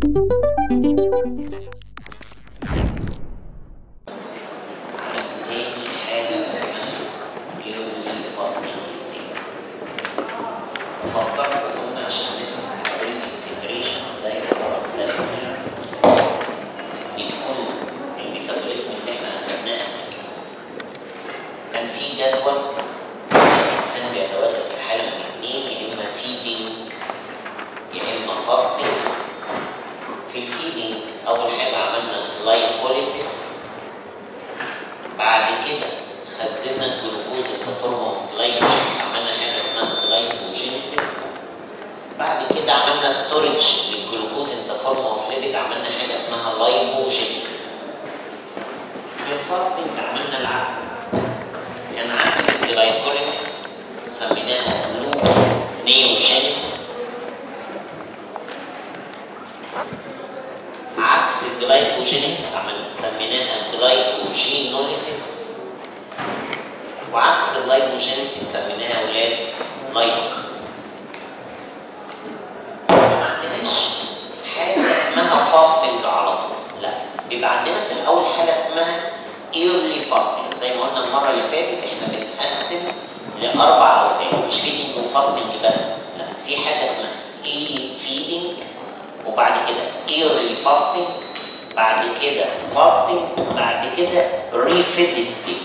تاني حاجة اسمها yearly fasting state. فكرت قلنا عشان نفهم عملية الانتجريشن ده يعتبر ده يكون الميتابوليزم اللي احنا اخدناه قبل كده. كان في جدول الانسان بيتواجد في حالة من اثنين يا اما فيدنج يا اما فاستنج. في الفيدنج اول حاجة عملنا glycolysis بعد كده خزنا الجلوكوز in the form of glycogen عملنا حاجه اسمها glycogenesis بعد كده عملنا ستورج للجلوكوز in the form of lipid عملنا حاجه اسمها lipogenesis في الفاستنج عملنا العكس كان عكس الجلايكوليسيس سميناها gluconeogenesis عكس الجلايكوجينيسيس عملنا سميناها جلايكوجينوليسيس وعكس اللايبوجينيسيس سميناها اولاد لايبوكس ما عندناش حاجه اسمها فاستنج على طول لا بيبقى عندنا في الاول حاجه اسمها ايرلي فاستنج زي ما قلنا المره اللي فاتت احنا بنقسم لاربع اوقات مش فيدنج وفاستنج بس لا في حاجه اسمها اي فيدنج وبعد كده ايرلي فاستنج بعد كده فاستنج بعد كده ريفيد ستيت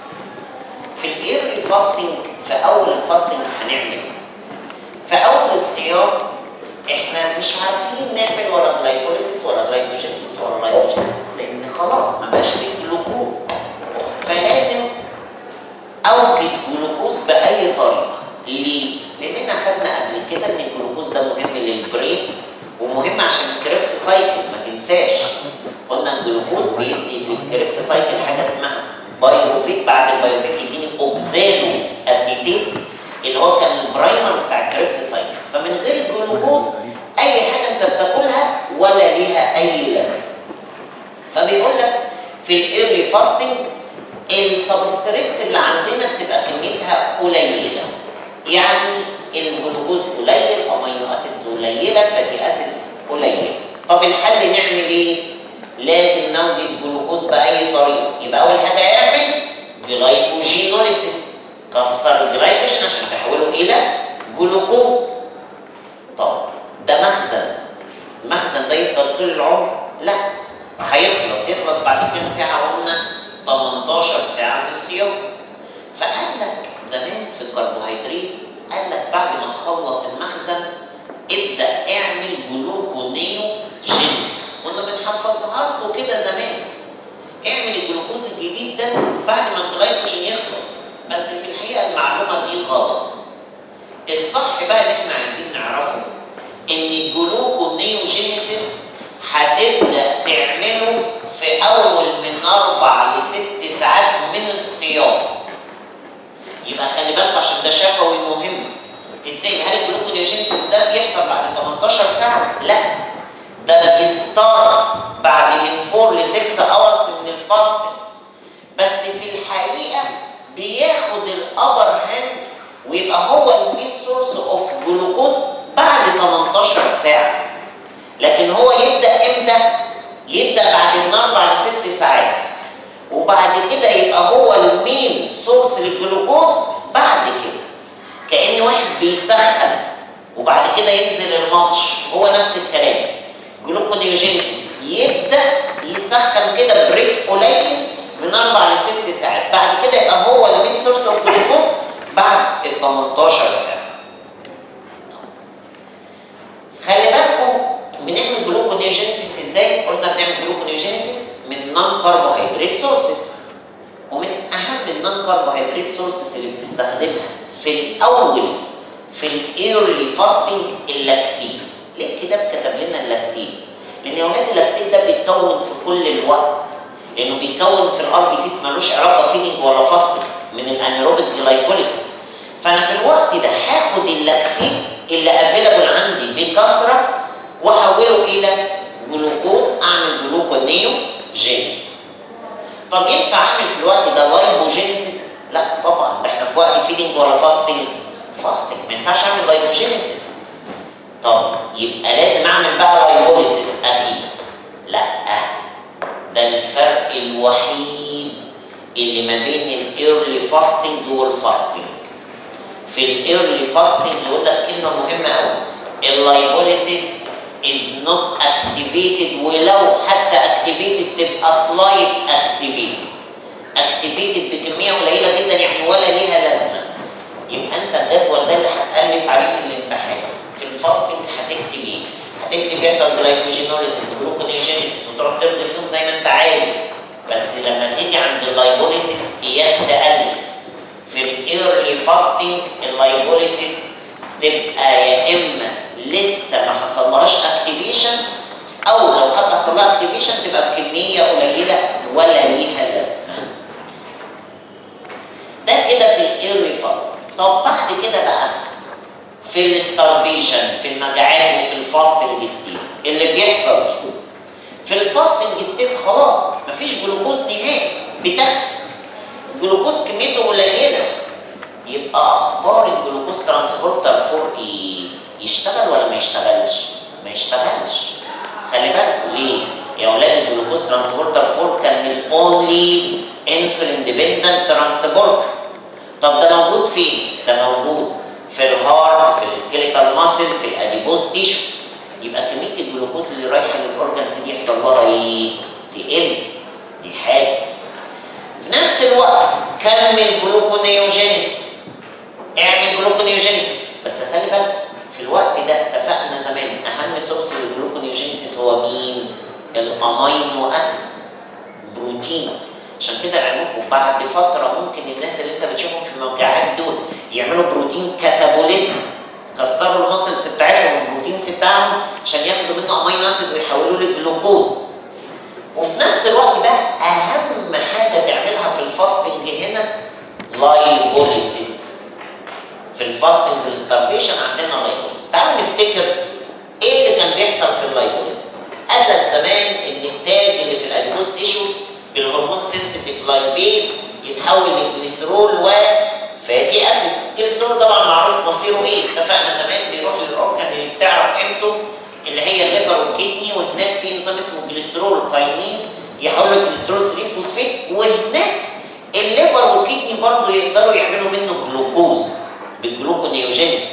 في الايرلي فاستنج في اول الفاستنج هنعمل ايه؟ في اول الصيام احنا مش عارفين نعمل ولا جلايكوليسيس ولا جلايكوجينيسيس ولا لايكوجينيسيس لان خلاص ما بقاش فيه جلوكوز فلازم اوجد جلوكوز باي طريقه ليه؟ لاننا خدنا قبل كده ان الجلوكوز ده مهم للبرين ومهم عشان الكريبس سايكل ما تنساش قلنا الجلوكوز بيدي في الكريبس سايكل حاجه اسمها بايروفيت بعد البايروفيت يديني اوبزالو اسيتيت اللي هو كان البرايمر بتاع الكريبس سايكل فمن غير الجلوكوز اي حاجه انت بتاكلها ولا ليها اي لازمه فبيقول لك في الايرلي فاستنج السبستريتس اللي عندنا بتبقى كميتها قليله يعني الجلوكوز قليل امينو اسيدز قليله فاتي اسيدز قليله طب الحل نعمل ايه لازم نوجد جلوكوز باي طريقه يبقى اول حاجه يعمل جلايكوجينوليسيس كسر الجلايكوجين عشان تحوله الى جلوكوز طب ده مخزن المخزن ده يفضل طول العمر لا هيخلص يخلص بعد كام ساعه قلنا 18 ساعه من الصيام فقال لك زمان في الكربوهيدرات قال لك بعد ما تخلص المخزن ابدا اعمل جلوكونيو جينيسيس كنا بنحفظها لكم كده زمان اعمل الجلوكوز الجديد ده بعد ما الجلايكوجين يخلص بس في الحقيقه المعلومه دي غلط الصح بقى اللي احنا عايزين نعرفه ان الجلوكونيوجينيسيس هتبدا تعمله في اول من اربع لست ساعات من الصيام يبقى خلي بالك عشان ده شفوي مهم تتسال هل الجلوكونيوجينيسيس ده بيحصل بعد 18 ساعه؟ لا ده بيستارت بعد من 4 ل 6 اورز من الفاستنج بس في الحقيقه بياخد الابر هاند ويبقى هو المين سورس اوف جلوكوز بعد 18 ساعه لكن هو يبدا امتى؟ يبدا بعد من 4 ل 6 ساعات وبعد كده يبقى هو المين سورس للجلوكوز بعد كده كأن واحد بيسخن وبعد كده ينزل الماتش هو نفس الكلام جلوكونيوجينيسيس يبدا يسخن كده بريك قليل من اربع لست ساعات بعد كده يبقى هو المين سورس اوف جلوكوز بعد ال 18 ساعه خلي بالكم بنعمل جلوكونيوجينيسيس ازاي؟ قلنا بنعمل جلوكونيوجينيسيس من نون كربوهيدرات سورسز ومن اهم النون كربوهيدرات سورسز اللي بنستخدمها في الاول في الايرلي فاستنج اللاكتين ليه الكتاب كتب لنا اللاكتين؟ لان يا اولاد اللاكتين ده بيتكون في كل الوقت لانه بيتكون في الار بي سيس ملوش علاقه فيدنج ولا فاستنج من الانيروبيك جلايكوليسيس فانا في الوقت ده هاخد اللاكتين اللي افيلابل عندي بكثره واحوله الى جلوكوز اعمل جلوكونيو جينيسيس طب ينفع اعمل في الوقت ده لايبوجينيسيس؟ لا طبعا ده احنا في وقت فيدنج ولا فاستنج؟ فاستنج ما ينفعش اعمل لايبوجينيسيس طب يبقى لازم اعمل بقى لايبوليسيس اكيد لا ده الفرق الوحيد اللي ما بين الايرلي فاستنج والفاستنج في الايرلي فاستنج يقول لك كلمه مهمه قوي اللايبوليسيس is not activated ولو حتى activated تبقى slight activated activated بكميه قليله جدا يعني ولا ليها لازمه يبقى انت الجدول ده اللي هتالف عليه في الامتحان في الفاستنج هتكتب ايه؟ هتكتب يحصل جلايكوجينوليسيس جلوكونيوجينيسيس وتقعد ترد فيهم زي ما انت عايز بس لما تيجي عند اللايبوليسيس اياك تالف في الايرلي فاستنج اللايبوليسيس تبقى يا اما لسه ما حصلهاش اكتيفيشن او لو حتى حصل لها اكتيفيشن تبقى بكميه قليله ولا ليها لازمه. ده كده في الايرلي فاستنج. طب بعد كده بقى في الستارفيشن في المجاعات وفي الفاستنج ستيت اللي بيحصل في الفاستنج ستيت خلاص مفيش جلوكوز نهائي بتاكل الجلوكوز كميته قليله يبقى اخبار الجلوكوز ترانسبورتر 4 ايه؟ يشتغل ولا ما يشتغلش؟ ما يشتغلش خلي بالكوا ليه؟ يا اولاد الجلوكوز ترانسبورتر 4 كان الاونلي انسولين ديبندنت ترانسبورتر طب ده موجود فين؟ ده موجود في الهارت في السكيليتال ماسل في الاديبوز تيشو يبقى كميه الجلوكوز اللي رايحه للاورجنز دي يحصل لها ايه؟ تقل دي حاجه في نفس الوقت كمل جلوكونيوجينيسيس اعمل جلوكونيوجينيسيس بس خلي بالك في الوقت ده اتفقنا زمان اهم سورس للجلوكونيوجينيسيس هو مين؟ الامينو اسيدز بروتينز عشان كده لعلمكم بعد فتره ممكن الناس اللي انت بتشوفهم في الموجعات دول يعملوا بروتين كاتابوليزم كسروا المسلز بتاعتهم البروتينز بتاعهم عشان ياخدوا منه امينو اسيد ويحولوه لجلوكوز وفي نفس الوقت بقى اهم حاجه تعملها في الفاستنج هنا لايبوليسيس في الفاستنج والستارفيشن عندنا لايبوليسيس تعالوا نفتكر ايه اللي كان بيحصل في اللايبوليسيس قال لك زمان ان التاج اللي في الاديبوز تيشو بالهرمون سنسيتيف لايبيز يتحول لجليسرول وفاتي اسيد الجليسرول طبعا معروف مصيره ايه اتفقنا زمان بيروح للاورجن اللي بتعرف قيمته اللي هي الليفر والكدني وهناك في نظام اسمه جليسرول كاينيز يحول لجليسرول 3 فوسفيت وهناك الليفر والكدني برضه يقدروا يعملوا منه جلوكوز بالجلوكونيوجينيسيس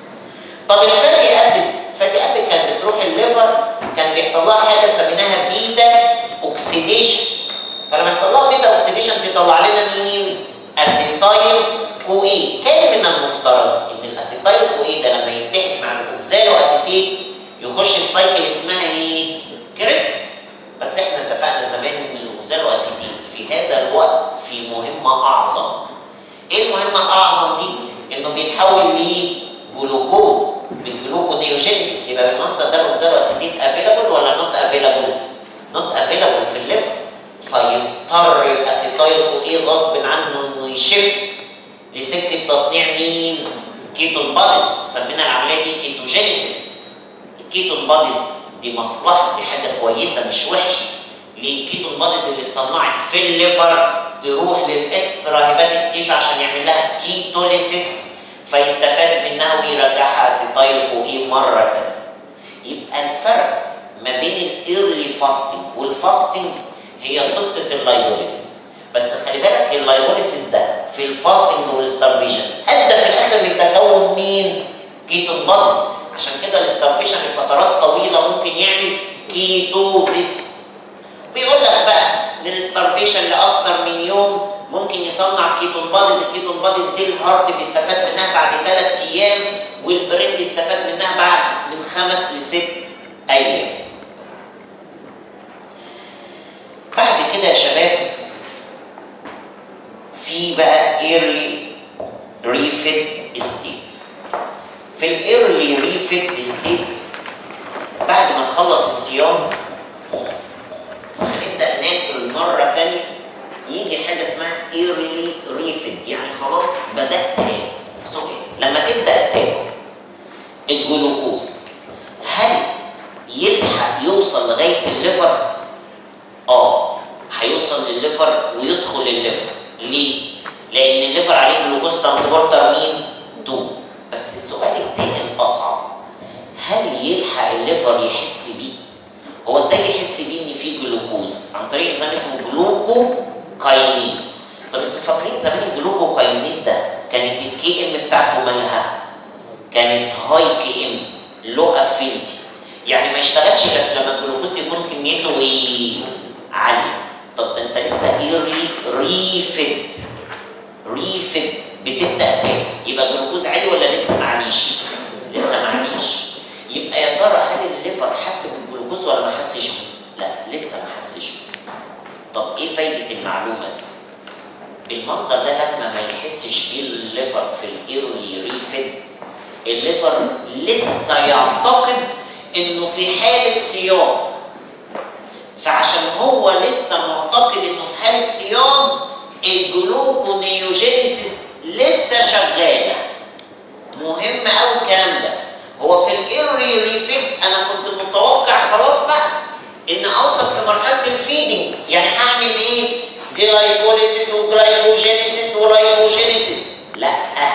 طب الفاتي اسيد الفاتي اسيد كانت بتروح الليفر كان بيحصل لها حاجه سميناها بيتا اوكسيديشن فلما يحصل لها بيتا اوكسيديشن بيطلع لنا مين؟ اسيتايل كو اي كان من المفترض ان الاسيتايل كو اي ده لما يتحد مع الاوكسالو اسيتيت يخش في سايكل اسمها ايه؟ كريبس بس احنا اتفقنا زمان ان الاوكسالو اسيتيت في هذا الوقت في مهمه اعظم ايه المهمه الاعظم دي؟ انه بيتحول لجلوكوز بالجلوكونيوجينيسيس يبقى بالمنظر ده الاوكسالو اسيتيت افيلابل ولا نوت افيلابل؟ نوت افيلابل في الليفر فيضطر الاسيتايل كو ايه غصب عنه انه يشفت لسكه تصنيع مين؟ كيتون باديز سمينا العمليه دي كيتوجينيسيس الكيتون باديز دي مصلحه دي حاجه كويسه مش وحشه ليه الكيتون باديز اللي اتصنعت في الليفر تروح للاكسترا هيباتيك تيشو عشان يعمل لها كيتوليسيس فيستفاد منها ويرجعها اسيتايل كو ايه مره تانيه يبقى الفرق ما بين الايرلي فاستنج والفاستنج هي قصه اللايبوليسيس بس خلي بالك اللايبوليسيس ده في الفاستنج والستارفيشن ادى في الاخر لتكون مين؟ كيتون باديز عشان كده الستارفيشن لفترات طويله ممكن يعمل كيتوزيس بيقول لك بقى ان الستارفيشن لاكتر من يوم ممكن يصنع كيتون باديز الكيتون باديز دي الهارت بيستفاد منها بعد ثلاث ايام والبرين بيستفاد منها بعد من خمس لست ايام بعد كده يا شباب في بقى ايرلي ريفيد ستيت في الايرلي ريفيد ستيت بعد ما تخلص الصيام هنبدا ناكل مره ثانيه يجي حاجه اسمها ايرلي ريفيد يعني خلاص بدات تاكل سوري لما تبدا تاكل الجلوكوز هل يلحق يوصل لغايه الليفر؟ اه هيوصل للليفر ويدخل الليفر ليه؟ لان الليفر عليه جلوكوز ترانسبورتر مين؟ 2 بس السؤال التاني الاصعب هل الليفر يحس بيه هو ازاي يحس بيه ان في جلوكوز عن طريق انزيم اسمه جلوكو كاينيز طب انتوا فاكرين زمان الجلوكو كاينيز ده كانت الكي ام بتاعته مالها كانت هاي كي ام لو افينيتي يعني ما يشتغلش الا في لما الجلوكوز يكون كميته ايه عاليه طب ده انت لسه ايرلي ريفيد ريفيد بتبدا تاني يبقى جلوكوز عالي ولا لسه معليش لسه معليش يبقى يا ترى هل الليفر حس بالجلوكوز ولا ما حسش بيه؟ لا لسه ما حسش بيه. طب ايه فايده المعلومه دي بالمنظر ده لما ما يحسش بيه الليفر في الايرلي ريفيد الليفر لسه يعتقد انه في حاله صيام فعشان هو لسه معتقد انه في حاله صيام الجلوكونيوجينيسيس لسه شغاله مهم قوي الكلام ده هو في الايرلي ريفيد انا كنت متوقع خلاص بقى ان اوصل في مرحله الفيدنج يعني هعمل ايه جلايكوليسيس وجلايكوجينيسيس ولايكوجينيسيس لا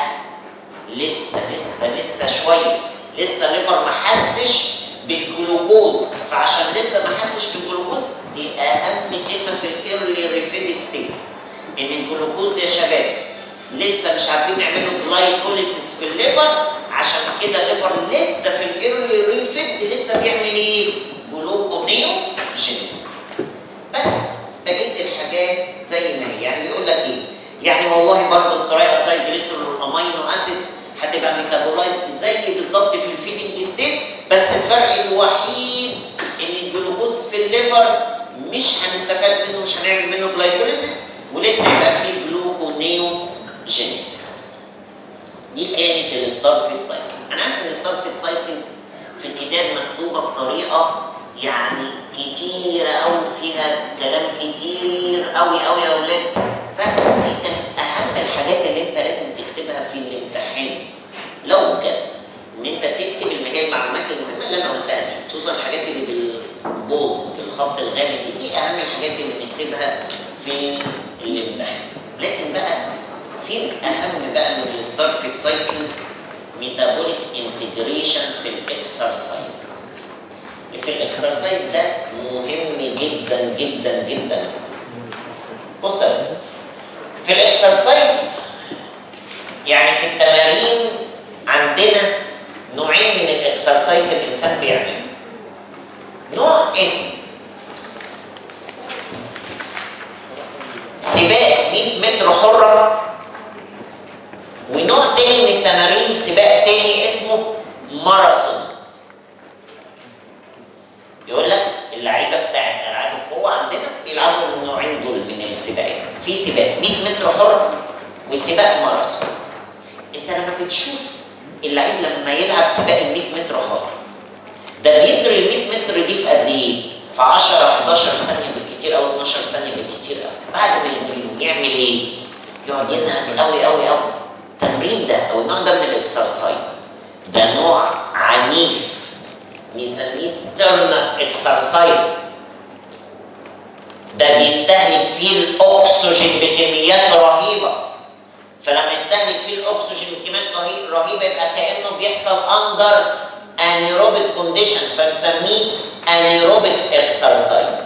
لسه لسه لسه شويه لسه الليفر ما حسش بالجلوكوز فعشان لسه ما حسش بالجلوكوز دي اهم كلمه في الايرلي ريفيد ستيت ان الجلوكوز يا شباب لسه مش عارفين نعمله جلايكوليسيس في الليفر عشان كده الليفر لسه في الايرلي ريفيد لسه بيعمل ايه؟ جلوكونيوجينيسيس بس بقيه الحاجات زي ما هي يعني بيقول لك ايه؟ يعني والله برضه الطريقه السايكليسترول والامينو اسيدز هتبقى ميتابولايزد زي بالظبط في الفيدنج ستيت بس الفرق الوحيد ان الجلوكوز في الليفر مش هنستفاد منه مش هنعمل منه جلايكوليسيس ولسه يبقى فيه جلوكونيوجينيسيس دي كانت الستار فيت سايكل انا عارف ان الستار فيت سايكل في الكتاب مكتوبه بطريقه يعني كتيرة أوي فيها كلام كتير أوي أوي يا أولاد فدي كانت أهم الحاجات اللي أنت لازم تكتبها في الامتحان لو جد إن أنت تكتب اللي هي المعلومات المهمة اللي أنا قلتها دي خصوصا الحاجات اللي بالبولد بالخط الغامق دي دي أهم الحاجات اللي نكتبها في الامتحان لكن بقى في أهم بقى من الستار فيت سايكل ميتابوليك انتجريشن في الاكسرسايز في الاكسرسايز ده مهم جدا جدا جدا بص في الاكسرسايز يعني في التمارين عندنا نوعين من الاكسرسايز الانسان بيعمله نوع اسمه سباق 100 متر حرة ونوع تاني من التمارين سباق تاني اسمه ماراثون يقول لك اللعيبه بتاعت العاب القوه عندنا بيلعبوا النوعين دول من السباقات في سباق 100 متر حر وسباق ماراثون انت لما بتشوف اللعيب لما يلعب سباق ال 100 متر حر ده بيجري ال 100 متر دي في قد ايه؟ في 10 11 ثانيه بالكتير او 12 ثانيه بالكتير قوي بعد ما يجريهم يعمل ايه؟ يقعد ينهج قوي قوي قوي التمرين ده او النوع ده من الاكسرسايز ده نوع عنيف بنسميه ستيرنس اكسرسايز ده بيستهلك فيه الاكسجين بكميات رهيبه فلما يستهلك فيه الاكسجين بكميات رهيبه يبقى كانه بيحصل اندر انيروبيك كونديشن فنسميه انيروبيك اكسرسايز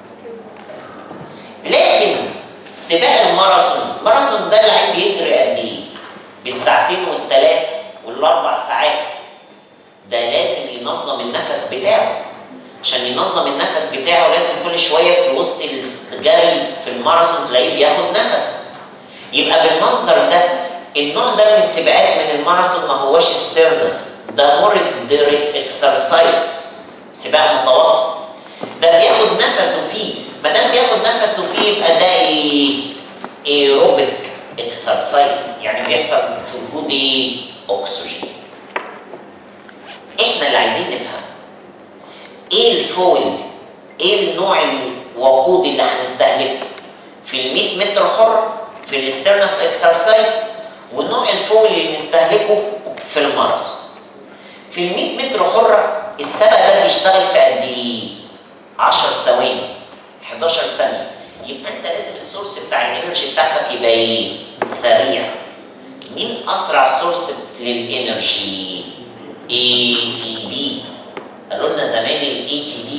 لكن سباق الماراثون الماراثون ده اللعيب بيجري قد ايه بالساعتين والثلاثه والاربع ساعات ده لازم ينظم النفس بتاعه عشان ينظم النفس بتاعه لازم كل شويه في وسط الجري في الماراثون تلاقيه بياخد نفسه يبقى بالمنظر ده النوع ده من السباقات من الماراثون ما هوش ستيرنس ده مودريت اكسرسايز سباق متوسط ده بياخد نفسه فيه ما دام بياخد نفسه فيه يبقى ده ايه ايروبيك اكسرسايز يعني بيحصل في وجود ايه اكسجين احنا اللي عايزين نفهم ايه الفويل ايه النوع الوقود اللي هنستهلكه في ال 100 متر حر في الاسترنس اكسرسايز والنوع الفويل اللي نستهلكه في الماراثون في ال 100 متر حره السبق ده بيشتغل في قد ايه 10 ثواني 11 ثانيه يبقى انت لازم السورس بتاع الانرجي بتاعتك يبقى ايه سريع مين اسرع سورس للانرجي اي تي بي قالوا لنا زمان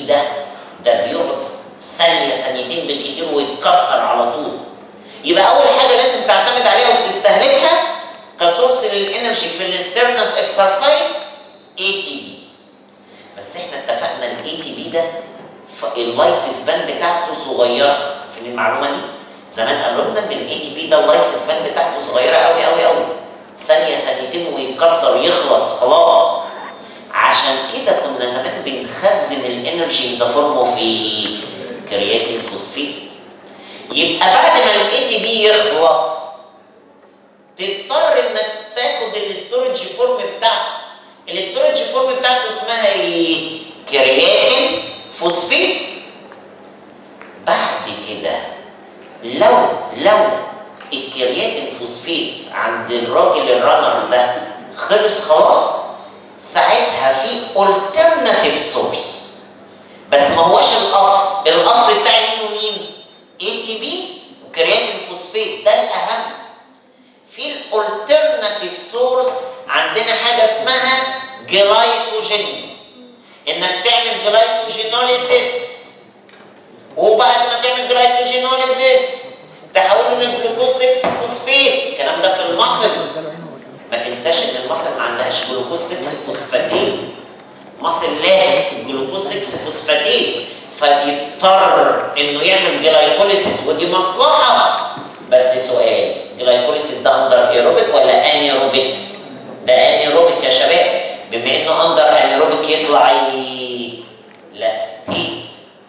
بي ده ده بيقعد ثانيه ثانيتين بالكتير ويتكسر على طول يبقى اول حاجه لازم تعتمد عليها وتستهلكها كسورس للانرجي في الاسترنس اكسرسايز اي تي بي بس احنا اتفقنا الاي تي بي ده اللايف سبان بتاعته صغيره فين المعلومه دي؟ زمان قالوا لنا ان الاي تي بي ده اللايف سبان بتاعته صغيره قوي قوي قوي ثانيه ثانيتين ويتكسر يخلص خلاص عشان كده كنا زمان بنخزن الانرجي ان ذا فورم اوف كرياتين فوسفيت يبقى بعد ما الاي تي بي يخلص تضطر انك تاخد الاستورج فورم بتاعته الاستورج فورم بتاعته اسمها ايه؟ كرياتين فوسفيت بعد كده لو لو الكرياتين فوسفيت عند الراجل الرانر ده خلص خلاص ساعتها في alternative source بس ما هوش الاصل الاصل بتاعي مين ومين اي تي بي وكرياتين فوسفيت ده الاهم في الالترناتيف سورس عندنا حاجه اسمها جلايكوجين انك تعمل جلايكوجينوليسيس وبعد ما تعمل جلايكوجينوليسيس تحوله لجلوكوز 6 فوسفيت الكلام ده في المصل ما تنساش ان المصل ما عندهاش جلوكوز 6 فوسفاتيز مصل لاج جلوكوز 6 فوسفاتيز فيضطر انه يعمل جلايكوليسيس ودي مصلحه بس سؤال جلايكوليسيس ده اندر ايروبيك ولا انيروبيك؟ ده انيروبيك يا شباب بما انه اندر انيروبيك يطلع لاكتيت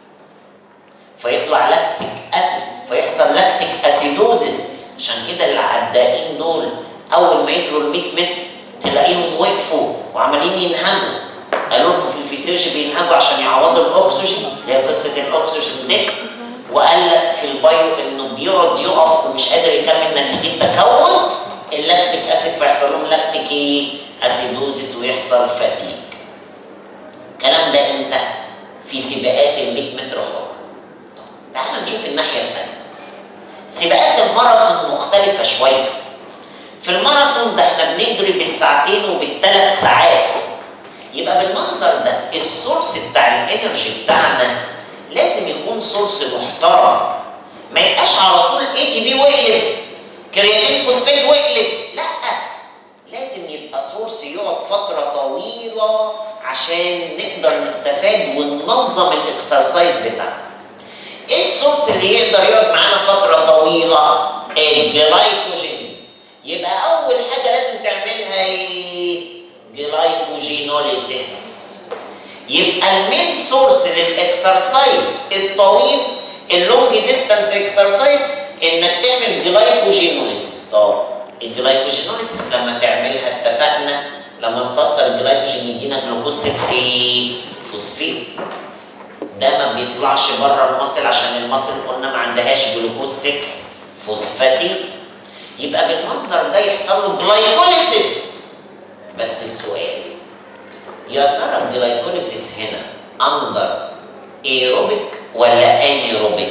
فيطلع لاكتيك اسيد فيحصل لاكتيك اسيدوزيس عشان كده العدائين دول اول ما يجروا ال 100 متر تلاقيهم وقفوا وعمالين ينهجوا قالوا لكم في الفسيولوجي بينهجوا عشان يعوضوا الاكسجين اللي هي قصه الاكسجين دي وقال لك في البايو انه بيقعد يقف ومش قادر يكمل نتيجه تكون اللاكتيك اسيد فيحصل لهم لاكتيك ايه؟ اسيدوزيس ويحصل فاتيك. الكلام ده امتى؟ في سباقات ال 100 متر حر. طب تعالى نشوف الناحيه الثانيه. سباقات الماراثون مختلفه شويه. في الماراثون ده احنا بنجري بالساعتين وبالثلاث ساعات. يبقى بالمنظر ده السورس بتاع الانرجي بتاعنا لازم يكون سورس محترم ما يبقاش على طول اي تي بي وقلب كرياتين فوسفات وقلب لا لازم يبقى سورس يقعد فتره طويله عشان نقدر نستفاد وننظم الاكسرسايز بتاعنا ايه السورس اللي يقدر يقعد معانا فتره طويله الجلايكوجين يبقى اول حاجه لازم تعملها ايه جلايكوجينوليسيس يبقى المين سورس للاكسرسايز الطويل اللونج ديستانس اكسرسايز انك تعمل جلايكوجينوليسيس طب الجلايكوجينوليسيس لما تعملها اتفقنا لما نكسر الجلايكوجين يدينا جلوكوز 6 فوسفيت ده ما بيطلعش بره المصل عشان المصل قلنا ما عندهاش جلوكوز 6 فوسفاتيز يبقى بالمنظر ده يحصل له جلايكوليسيس بس السؤال يا ترى الجلايكوليسيس هنا اندر ايروبيك ولا انيروبيك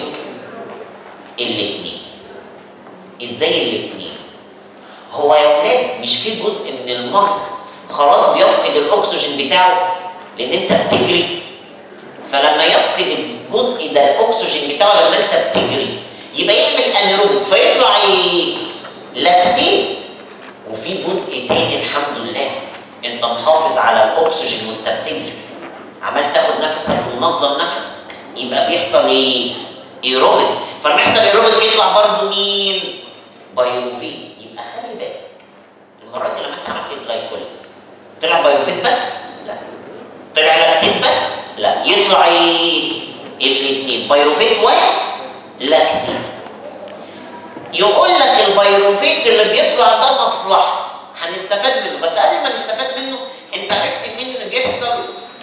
الاثنين ازاي الاثنين هو يا ولاد مش في جزء من المصل خلاص بيفقد الاكسجين بتاعه لان انت بتجري فلما يفقد الجزء ده الاكسجين بتاعه لما انت بتجري يبقى يعمل انيروبيك فيطلع ايه لاكتيت وفي جزء تاني الحمد لله انت محافظ على الاكسجين وانت بتجري عمال تاخد نفسك ومنظم نفسك يبقى بيحصل ايه؟ ايروبيك فلما يحصل ايروبيك يطلع برضه مين؟ بايروفيت يبقى خلي بالك المره دي لما انت عملت جلايكوليسيس طلع بايروفيت بس؟ لا طلع لاكتيت بس؟ لا يطلع ايه؟ الاثنين بايروفيت ولاكتيت يقول لك البايروفيت اللي بيطلع ده مصلحه هنستفاد منه بس قبل ما نستفاد منه انت عرفت منين اللي بيحصل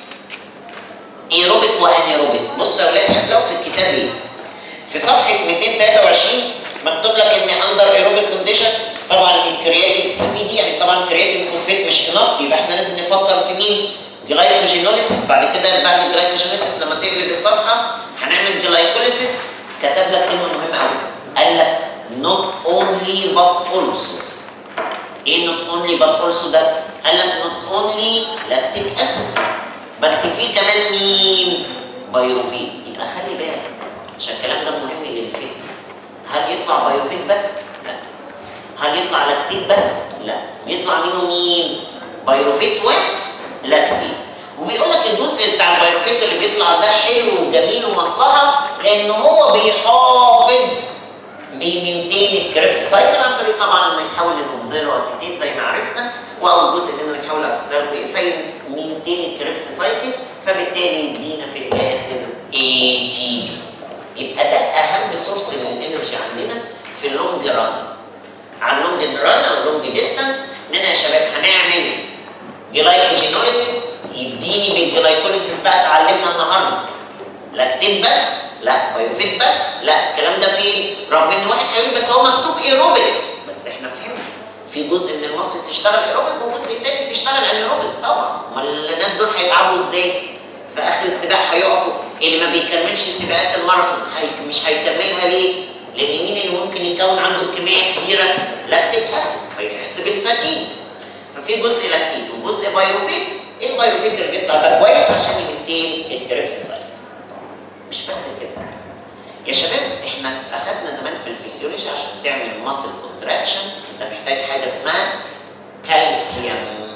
ايروبيك وانيروبيك بصوا يا اولاد هتلاقوا في الكتاب ايه في صفحه 223 مكتوب لك ان اندر ايروبيك كونديشن طبعا الكرياتين سي بي دي يعني طبعا كرياتين فوسفيت مش انف يبقى احنا لازم نفكر في مين جلايكوجينوليسيس بعد كده بعد الجلايكوجينوليسيس لما تقلب الصفحه هنعمل جلايكوليسيس كتب لك كلمه مهمه قوي قال لك not only but also ايه not only but also ده؟ قال لك not only lactic acid بس في كمان مين؟ بايروفيت يبقى خلي بالك عشان الكلام ده مهم للفهم هل يطلع بايروفيت بس؟ لا هل يطلع لاكتيت بس؟ لا بيطلع منه مين؟ بايروفيت ولاكتيت وبيقول لك الجزء بتاع البايروفيت اللي بيطلع ده حلو وجميل ومصلحه لان هو بيحافظ بيمنتين الكريبس سايكل عن طريق طبعا انه يتحول لنوكزيلو اسيتيت زي ما عرفنا واول جزء منه يتحول لاسيتال فيمنتين الكريبس سايكل فبالتالي يدينا في الاخر اي تي بي يبقى ده اهم سورس للانرجي عندنا في اللونج ران على اللونج ران او اللونج ديستانس ان انا يا شباب هنعمل جلايكوجينوليسيس يديني بالجلايكوليسيس بقى اتعلمنا النهارده لاكتين بس لا بايوفيت بس لا الكلام ده فين رغم ان واحد هيقول بس هو مكتوب ايروبيك بس احنا فهمنا في جزء من المصل تشتغل ايروبيك وجزء تاني تشتغل انيروبيك طبعا امال الناس دول هيتعبوا ازاي في اخر السباق هيقفوا اللي ما بيكملش سباقات الماراثون هي مش هيكملها ليه لان مين اللي ممكن يكون عنده كميه كبيره لاكتيك اسيد فيحس بالفتيج ففي جزء لاكتيك وجزء بايروفيت البايروفيت اللي بيطلع ده كويس عشان يمنتين الكريبس سايكل مش بس كده يا شباب احنا اخدنا زمان في الفسيولوجي عشان تعمل ماسل كونتراكشن انت محتاج حاجه اسمها كالسيوم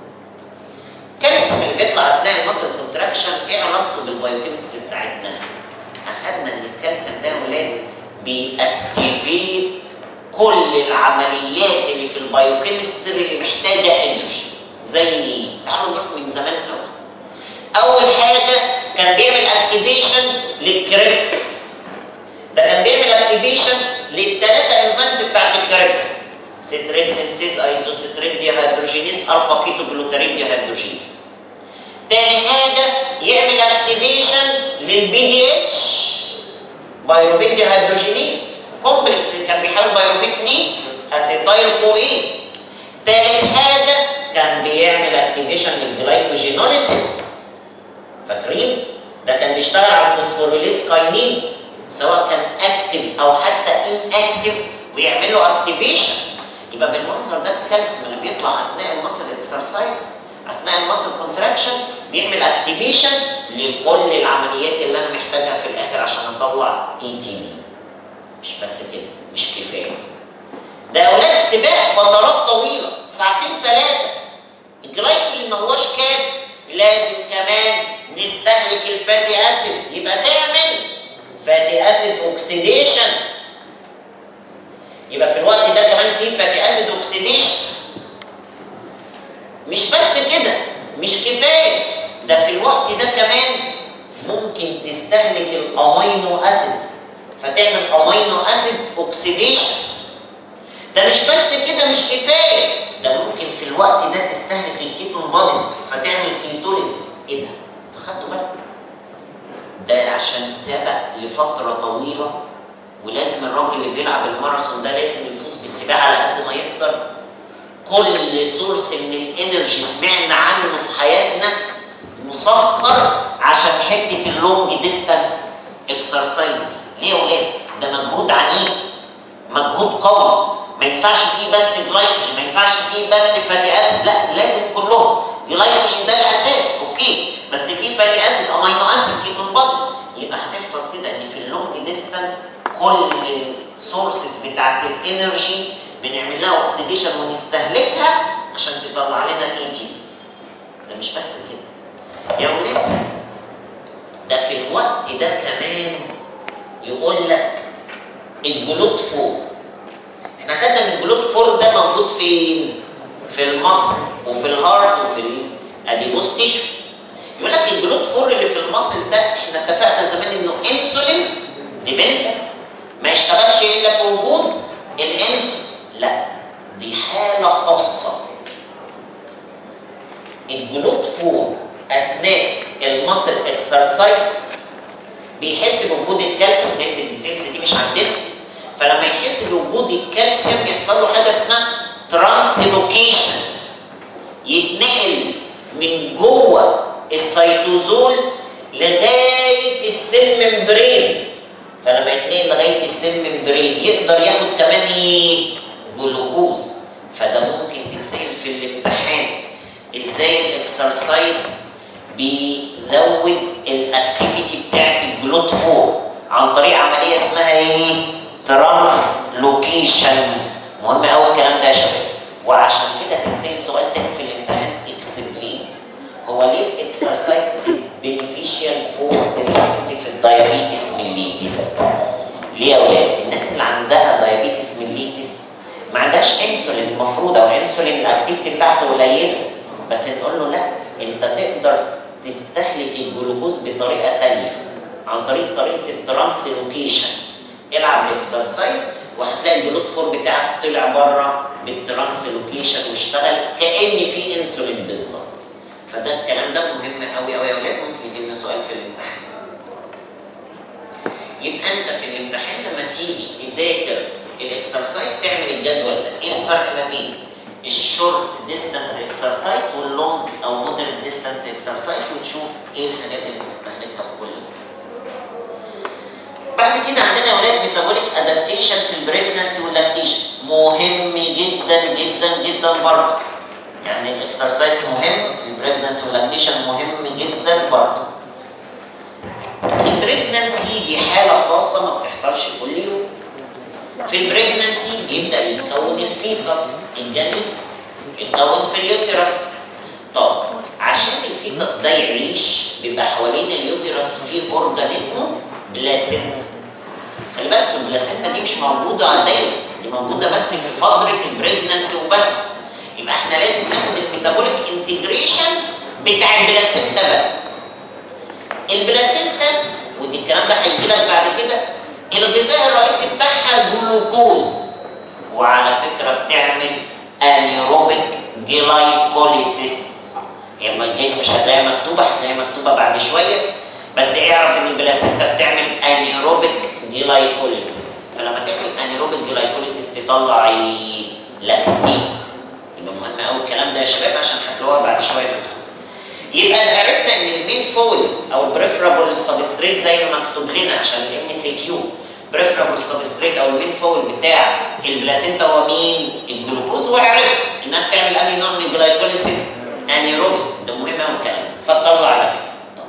الكالسيوم اللي بيطلع اثناء الماسل كونتراكشن ايه علاقته بالبايوكيمستري بتاعتنا؟ اخدنا ان الكالسيوم ده يا ولاد بيأكتيفيت كل العمليات اللي في البايوكيمستري اللي محتاجه انرجي زي ايه؟ تعالوا نروح من زمان قوي اول حاجه كان بيعمل اكتيفيشن للكريبس ده كان بيعمل اكتيفيشن للثلاثه انزيمز بتاعت الكريبس سترين سينسيز ايزو سترين ديهيدروجينيز الفا كيتو جلوتارين ديهيدروجينيز تاني حاجه يعمل اكتيفيشن للبي دي اتش بايروفيت ديهيدروجينيز كومبلكس اللي كان بيحاول بايروفيت ني اسيتايل كو ايه تالت حاجه كان بيعمل اكتيفيشن للجلايكوجينوليسيس فاكرين؟ ده كان بيشتغل على الفوسفوريليز كاينيز سواء كان اكتف او حتى ان اكتف ويعمل له اكتيفيشن يبقى بالمنظر ده الكالسيوم اللي بيطلع اثناء المصل اكسرسايز اثناء المصل كونتراكشن بيعمل اكتيفيشن لكل العمليات اللي انا محتاجها في الاخر عشان اطلع اي تي بي مش بس كده مش كفايه ده يا اولاد سباق فترات طويله ساعتين ثلاثه الجلايكوجين ما هوش كافي لازم كمان نستهلك الفاتي اسيد يبقى تعمل فاتي اسيد اوكسيديشن يبقى في الوقت ده كمان في فاتي اسيد اوكسيديشن مش بس كده مش كفايه ده في الوقت ده كمان ممكن تستهلك الامينو اسيدز فتعمل امينو اسيد اوكسيديشن ده مش بس كده مش كفايه ده ممكن في الوقت ده تستهلك الكيتون بوديز فتعمل كيتوليسيس ايه ده؟ انتوا خدتوا بالكم؟ ده عشان سبق لفتره طويله ولازم الراجل اللي بيلعب الماراثون ده لازم يفوز بالسباق على قد ما يقدر كل سورس من الانرجي سمعنا عنه في حياتنا مسخر عشان حته اللونج ديستانس اكسرسايز دي ليه يا ولاد؟ ده مجهود عنيف مجهود قوي ما ينفعش فيه بس جلايكوجين ما ينفعش فيه بس فاتي اسيد لا لازم كلهم جلايكوجين ده الاساس اوكي بس في فاتي اسيد امينو اسيد كيتون بوديز يبقى هتحفظ كده ان في اللونج ديستانس كل السورسز بتاعت الانرجي بنعمل لها اوكسيديشن ونستهلكها عشان تطلع لنا اي تي ده مش بس كده يا ولاد ده في الوقت ده كمان يقول لك الجلوت فوق احنا خدنا ان الجلوت فور ده موجود فين؟ في المصل وفي الهارت وفي الاديبوس تيشو يقول لك الجلوت فور اللي في المصل ده احنا اتفقنا زمان انه انسولين ديبندنت ما يشتغلش الا في وجود الانسولين لا دي حاله خاصه الجلوت فور اثناء المصل اكسرسايز بيحس بوجود الكالسيوم لازم الديتيلز دي مش عندنا فلما يحس بوجود الكالسيوم يحصل له حاجه اسمها ترانسلوكيشن يتنقل من جوه السيتوزول لغايه السيل ممبرين فلما يتنقل لغايه السيل ممبرين يقدر ياخد كمان ايه؟ جلوكوز فده ممكن تتسال في الامتحان ازاي الاكسرسايز بيزود الاكتيفيتي بتاعت الجلوت فوق عن طريق عمليه اسمها ايه؟ ترانس لوكيشن مهم قوي الكلام ده يا شباب وعشان كده تنسال سؤال تاني في الامتحان اكسبلين هو ليه الاكسرسايز از بينيفيشال فور تريتمنت في الدايابيتس ميليتس ليه يا اولاد؟ الناس اللي عندها دايابيتس ميليتس ما عندهاش انسولين المفروض او انسولين الاكتيفيتي بتاعته قليله بس نقول له لا انت تقدر تستهلك الجلوكوز بطريقه ثانيه عن طريق طريقه الترانسلوكيشن العب الاكسرسايز وهتلاقي الجلوت فور بتاعك طلع بره بالترانسلوكيشن واشتغل كان في انسولين بالظبط فده الكلام ده مهم قوي قوي يا اولاد ممكن يجي لنا سؤال في الامتحان يبقى انت في الامتحان لما تيجي تذاكر الاكسرسايز تعمل الجدول ده ايه الفرق ما بين الشورت ديستانس اكسرسايز واللونج او مودريت ديستانس اكسرسايز وتشوف ايه الحاجات اللي بتستهلكها في كل يوم بعد كده عندنا يا اولاد ميتابوليك ادابتيشن في البريجنسي واللاكتيشن مهم جدا جدا جدا برضه يعني الاكسرسايز مهم البريجنسي واللاكتيشن مهم جدا برضه البريجنسي دي حاله خاصه ما بتحصلش كل يوم في البريجنسي بيبدا يتكون الفيتس الجنين يتكون في اليوترس طب عشان الفيتس ده يعيش بيبقى حوالين اليوترس فيه اورجان اسمه بلاسينتا خلي بالك البلاسينتا دي مش موجوده دايما دي موجوده بس في فتره البريجنسي وبس يبقى احنا لازم ناخد الميتابوليك انتجريشن بتاع البلاسينتا بس البلاسينتا ودي الكلام ده هيجي لك بعد كده الغذاء الرئيسي بتاعها جلوكوز وعلى فكره بتعمل انيروبيك جلايكوليسيس هي ما جايز مش هتلاقيها مكتوبه هتلاقيها مكتوبه بعد شويه بس اعرف ان البلاسينتا بتعمل انيروبيك جلايكوليسيس فلما تعمل انيروبيك جلايكوليسيس تطلع ايه؟ لاكتيت يبقى مهم قوي الكلام ده يا شباب عشان هتلاقوها بعد شويه مكتوب يبقى عرفنا ان المين فول او البريفرابل سبستريت زي ما مكتوب لنا عشان الام سي كيو بريفرابل سبستريت او المين فول بتاع البلاسينتا هو مين؟ الجلوكوز وعرفت انها بتعمل انهي نوع من الجلايكوليسيس؟ انيروبيك ده مهم قوي الكلام ده فتطلع لك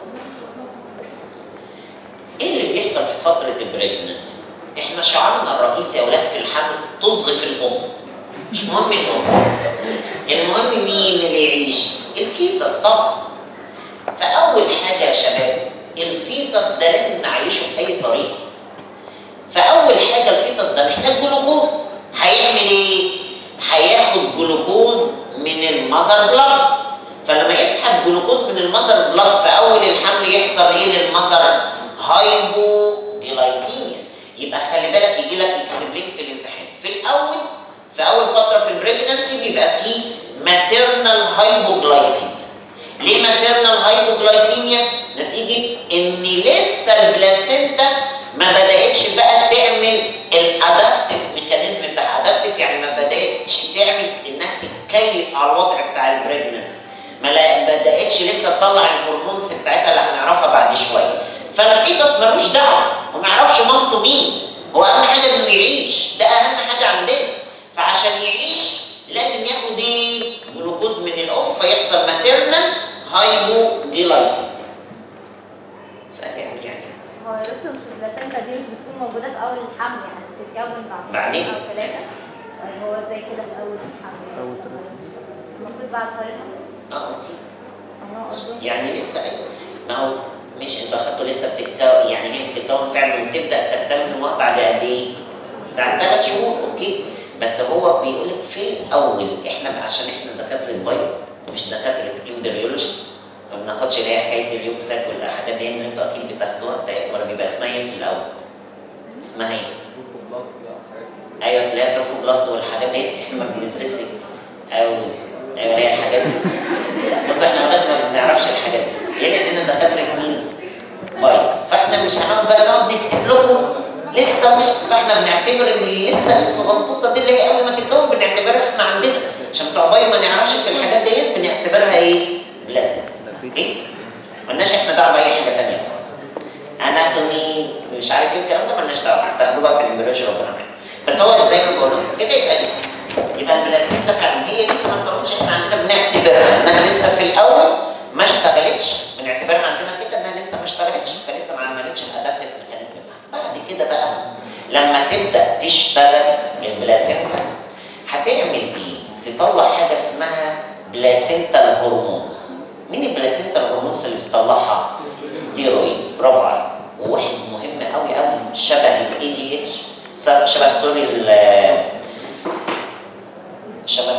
ايه اللي بيحصل في فتره البريجننسي؟ احنا شعارنا الرئيسي يا اولاد في الحمل طز في الام مش مهم الام المهم مين اللي يعيش؟ الفيتس طبعا فاول حاجه يا شباب الفيتس ده لازم نعيشه باي طريقه فاول حاجه الفيتس ده محتاج جلوكوز هيعمل ايه هياخد جلوكوز من المذر بلاد فلما يسحب جلوكوز من المذر بلاد في اول الحمل يحصل ايه للمذر هايبوجلايسيميا يبقى خلي بالك يجي لك اكسبلين في الامتحان في الاول في اول فتره في البريجنسي بيبقى فيه ماتيرنال هايبوجلايسيميا ليه ماتيرنال هايبوجلايسيميا نتيجه ان لسه البلاسينتا ما بداتش بقى تعمل الادابتيف ميكانيزم بتاع ادابتيف يعني ما بداتش تعمل انها تتكيف على الوضع بتاع البريجنسي ما بداتش لسه تطلع الهرمونز بتاعتها اللي هنعرفها بعد شويه فالفيتس ملوش دعوه وما يعرفش مامته مين هو اهم حاجه انه يعيش ده اهم حاجه عندنا فعشان يعيش لازم ياخد ايه جلوكوز من الام فيحصل ماتيرنال هايبوجلايسيميا سأل يعمل ايه يا زلمه هو يا دكتور مش البلاسينتا دي مش بتكون موجودة في أول الحمل يعني بتتكون بعد بعدين؟ شهرين أو ثلاثة طيب هو ازاي كده في أول الحمل؟ أول ثلاث المفروض بعد شهرين اه اوكي أو هو قصده يعني لسه أيوة. ما هو مش انت اخدته لسه بتتكون يعني هي بتتكون فعلا وتبدا تكتمل نموها بعد قد ايه؟ بعد ثلاث شهور اوكي بس هو بيقول لك في الاول احنا عشان احنا دكاتره بايو مش دكاتره امبريولوجي ما بناخدش اللي هي حكايه اليوكساك والحاجات دي اللي انتوا اكيد بتاخدوها بتاعت- ولا بيبقى اسمها ايه في الاول؟ اسمها ايه؟ ايوه تلاقي تروفوبلاست والحاجات دي احنا ما بندرسش ايوه ايوه هي الحاجات دي بس احنا اولاد ما بنعرفش الحاجات دي ليه؟ لاننا دكاتره مين؟ بايو فاحنا مش هنقعد بقى نقعد نكتب لكم لسه مش فاحنا بنعتبر ان اللي لسه الصغنطوطه دي اللي هي اول ما تتكون بنعتبرها احنا عندنا عشان بتوع بايو ما نعرفش في الحاجات ديت بنعتبرها ايه؟ بلاسيد ايه؟ مالناش احنا دعوه باي حاجه ثانيه اناتومي مش عارف ايه الكلام ده مالناش دعوه تاخدوه بقى في الامبريولوجي ربنا معاك بس هو زي ما بقول لكم كده يبقى لسه يبقى البلاسينتا فعلا هي لسه ما اتطورتش احنا عندنا بنعتبرها انها لسه في الاول ما اشتغلتش بنعتبرها عندنا كده انها لسه ما بقى لما تبدا تشتغل البلاسينتا هتعمل ايه؟ تطلع حاجه اسمها بلاسينتال هرمونز مين البلاسينتال هرمونز اللي بتطلعها؟ ستيرويدز برافو عليك وواحد مهم قوي قوي شبه الاي دي اتش شبه سوري ال- شبه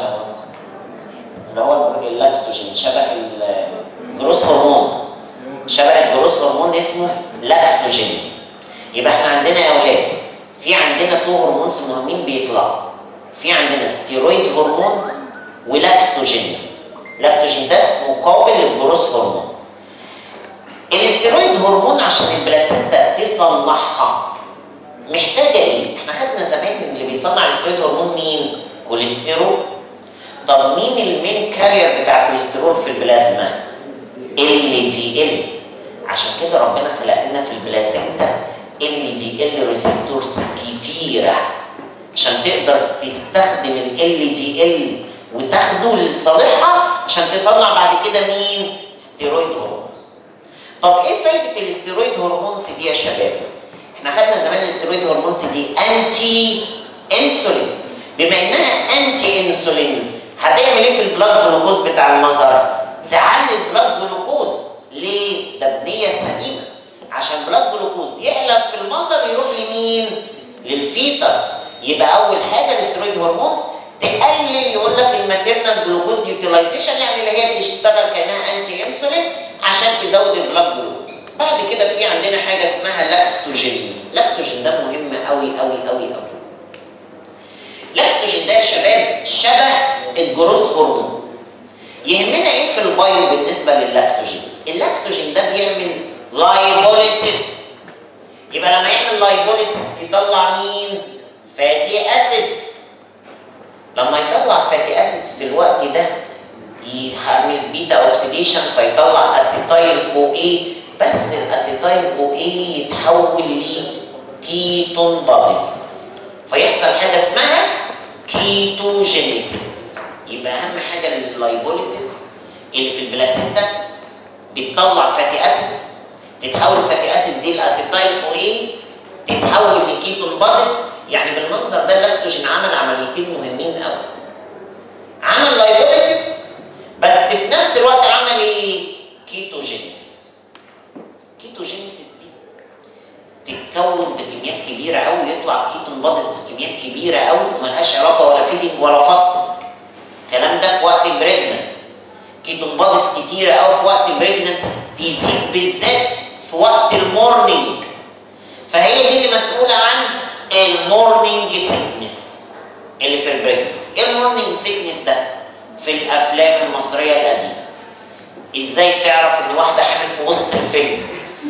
اللي هو اللاكتوجين شبه الجروس هرمون شبه الجروس هرمون اسمه لاكتوجين يبقى احنا عندنا يا اولاد في عندنا تو هرمونز مهمين بيطلعوا في عندنا ستيرويد هرمونز ولاكتوجين لاكتوجين ده مقابل للجروس هرمون الاستيرويد هرمون عشان البلاسينتا تصنعها محتاجه ايه؟ احنا خدنا زمان اللي بيصنع الاستيرويد هرمون مين؟ كوليسترول طب مين المين كارير بتاع الكوليسترول في البلازما؟ ال دي ال عشان كده ربنا خلق لنا في البلاسينتا ال دي ال ريسبتورز كتيره عشان تقدر تستخدم ال دي ال وتاخده لصالحها عشان تصنع بعد كده مين؟ ستيرويد هرمونز. طب ايه فايده الاستيرويد هرمونز دي يا شباب؟ احنا خدنا زمان الاستيرويد هرمونز دي انتي انسولين بما انها انتي انسولين هتعمل ايه في البلاد جلوكوز بتاع المظهر؟ تعلي البلاد جلوكوز ليه؟ ده بنيه سليمه عشان بلاد جلوكوز يقلب في المظهر يروح لمين؟ للفيتس يبقى اول حاجه الاستيرويد هرمونز تقلل يقول لك الماتيرنال جلوكوز يوتيلايزيشن يعني اللي هي تشتغل كانها انتي انسولين عشان تزود البلاد جلوكوز بعد كده في عندنا حاجه اسمها لاكتوجين لاكتوجين ده مهم قوي قوي قوي قوي لاكتوجين ده يا شباب شبه الجروس هرمون يهمنا ايه في البايو بالنسبه للاكتوجين اللاكتوجين ده بيعمل لايبوليسيس يبقى لما يعمل لايبوليسيس يطلع مين فاتي اسيدز لما يطلع فاتي اسيدز في الوقت ده يعمل بيتا اوكسيديشن فيطلع اسيتايل كو اي بس الاسيتايل كو اي يتحول لكيتون باديز فيحصل حاجه اسمها كيتوجينيسيس يبقى اهم حاجه اللايبوليسيس اللي في البلاسينتا بتطلع فاتي اسيدز تتحول الفاتي اسيد دي الاسيتايل كو اي تتحول لكيتون باديز يعني بالمنظر ده اللاكتوجين عمل عمليتين مهمين قوي عمل لايبوليسيس بس في نفس الوقت عمل ايه كيتوجينيسيس كيتوجينيسيس دي تتكون بكميات كبيره قوي يطلع كيتون باديز بكميات كبيره قوي وملهاش علاقه ولا فيدنج ولا فاستنج الكلام ده في وقت البريجننسي كيتون باديز كتيره قوي في وقت البريجننسي تزيد بالذات في وقت المورنينج فهي دي اللي مسؤوله عن المورنينج سيكنس اللي في البريجننسي ايه المورنينج سيكنس ده في الافلام المصريه القديمه ازاي تعرف ان واحده حامل في وسط الفيلم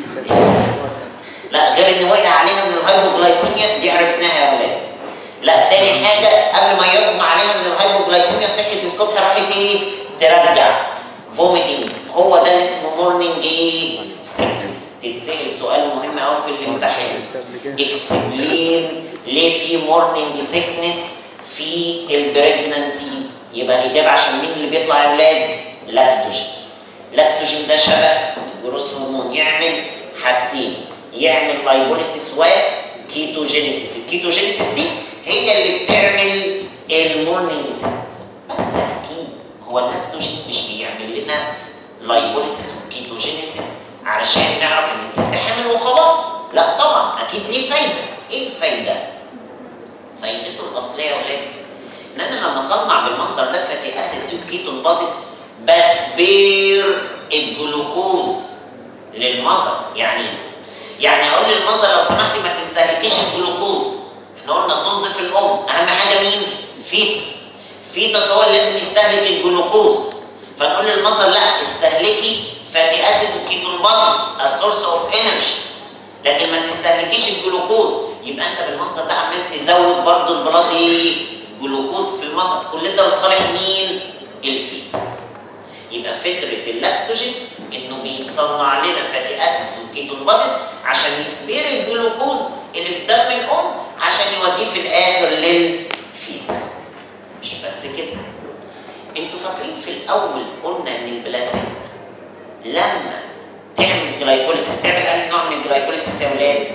لا غير ان وقع عليها من الهايبوجلايسيميا دي عرفناها يا اولاد لا تاني حاجه قبل ما يغمى عليها من الهايبوجلايسيميا صحت الصبح راحت ايه ترجع فوميتنج هو ده اللي اسمه مورنينج ايه سيكنس تتسال سؤال مهم قوي في الامتحان اكسبلين ليه في مورنينج سيكنس في البريجننسي يبقى الاجابه عشان مين اللي بيطلع يا اولاد لاكتوجين لاكتوجين ده شبه الجروس هرمون يعمل حاجتين يعمل لايبوليسيس وكيتوجينيسيس الكيتوجينيسيس دي هي اللي بتعمل المورنينج سيكنس بس اكيد هو اللاكتوجين مش بيعمل لنا لايبوليسيس وكيتوجينيسيس علشان نعرف ان الست حامل وخلاص لا طبعا اكيد ليه فايده ايه الفايده فايدته الاصليه يا ولاد ان انا لما اصنع بالمنظر ده فاتي اسيد كيتون باديز بسبير الجلوكوز للمظهر يعني يعني اقول للمظهر لو سمحتي ما تستهلكيش الجلوكوز احنا قلنا الطز في الام اهم حاجه مين فيتس فيتس هو اللي لازم يستهلك الجلوكوز فنقول للمظهر لا استهلكي فاتي اسيد وكيتون باديز السورس اوف انرجي لكن ما تستهلكيش الجلوكوز يبقى انت بالمنظر ده عمال تزود برضه البلاد ايه جلوكوز في المظهر كل ده لصالح مين الفيتس يبقى فكره اللاكتوجين انه بيصنع لنا فاتي اسيدز وكيتون باديز عشان يسبير الجلوكوز اللي في دم الام عشان يوديه في الاخر للفيتس مش بس كده انتوا فاكرين في الاول قلنا ان البلاسينتا لما تعمل جلايكوليسيس تعمل انهي نوع من الجلايكوليسيس يا ولاد؟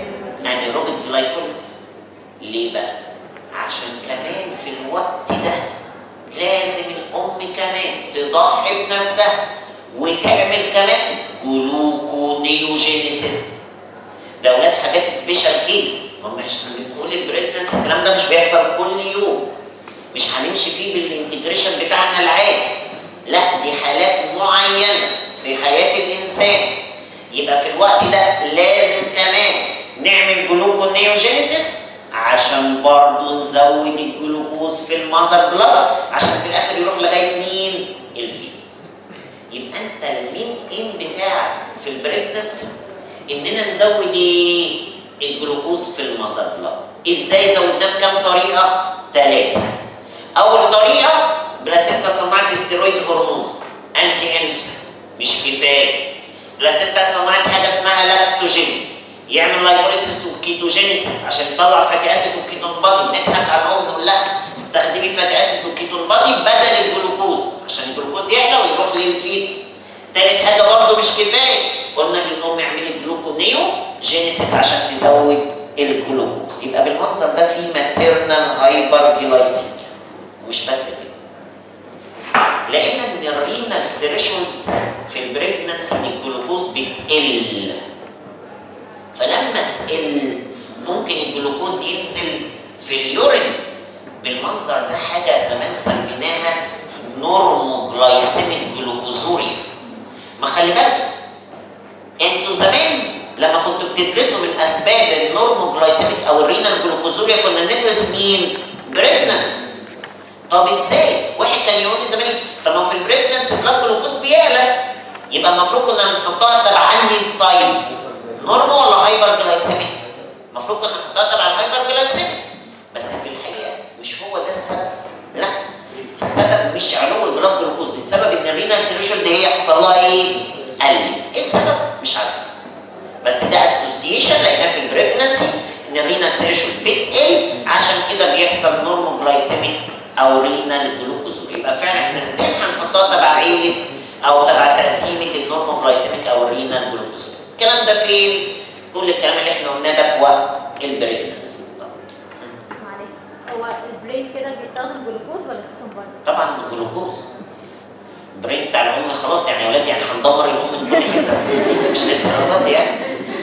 انيروبيك جلايكوليسيس ليه بقى؟ عشان كمان في الوقت ده لازم الام كمان تضحي بنفسها وتعمل كمان جلوكونيوجينيسيس ده اولاد حاجات سبيشال كيس هم احنا بنقول البريجننس الكلام ده مش بيحصل كل يوم مش هنمشي فيه بالانتجريشن بتاعنا العادي لا دي حالات معينه في حياه الانسان يبقى في الوقت ده لازم كمان نعمل جلوكونيوجينيسيس عشان برضه نزود الجلوكوز في المذر بلاد عشان في الاخر يروح لغايه مين؟ الفيتس يبقى انت المين ايم بتاعك في البريجننسي اننا نزود ايه؟ الجلوكوز في المذر بلاد ازاي زودناه بكام طريقه؟ ثلاثه اول طريقه بلاسينتا صناعه ستيرويد هرمونز انتي انسولين مش كفايه بلاسينتا صناعه حاجه اسمها لاكتوجين يعمل لايبوليسيس وكيتوجينيسيس عشان يطلع فاتي اسيد وكيتون بادي نضحك على الام نقول لها استخدمي فاتي اسيد وكيتون بادي بدل الجلوكوز عشان الجلوكوز يعلى ويروح للفيتس تالت حاجه برضه مش كفايه قلنا للام اعملي جلوكونيو جينيسيس عشان تزود الجلوكوز يبقى بالمنظر ده في ماتيرنال هايبر جلايسيميا ومش بس كده لقينا ان الرينال ثريشولد في البريجننسي الجلوكوز بتقل فلما تقل ممكن الجلوكوز ينزل في اليورين بالمنظر ده حاجه زمان سميناها نورموجلايسيميك جلوكوزوريا ما خلي بالك انتوا زمان لما كنتوا بتدرسوا من اسباب النورموجلايسيميك او الرينال جلوكوزوريا كنا ندرس مين؟ بريجننس طب ازاي؟ واحد كان يقول لي زمان طب ما في البريجننس البلاد جلوكوز بيعلى يبقى المفروض كنا نحطها تبع انهي طيب؟ نورمال ولا هايبر جلايسيميك؟ المفروض كنا نحطها تبع الهايبر جلايسيميك بس في الحقيقه مش هو ده السبب لا السبب مش علو البلاد جلوكوز السبب ان الرينال سيلوشن دي هي حصل لها ايه؟ قلت ايه السبب؟ مش عارف بس ده اسوسيشن لقيناه في البريجننسي ان الرينال سيلوشن بتقل عشان كده بيحصل نورموجلايسيميك او رينال جلوكوز يبقى فعلا احنا ستيل هنحطها تبع عيله او تبع تقسيمه النورموجلايسيميك او الرينال جلوكوز الكلام ده فين؟ كل الكلام اللي احنا قلناه ده في وقت البريجننسي معلش هو البرين كده بيستخدم جلوكوز ولا كيتون بادي؟ طبعا جلوكوز البرين بتاع الام خلاص يعني يا ولاد يعني هندمر الام من كل حته مش للدرجات دي يعني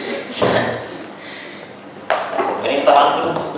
البرين طبعا جلوكوز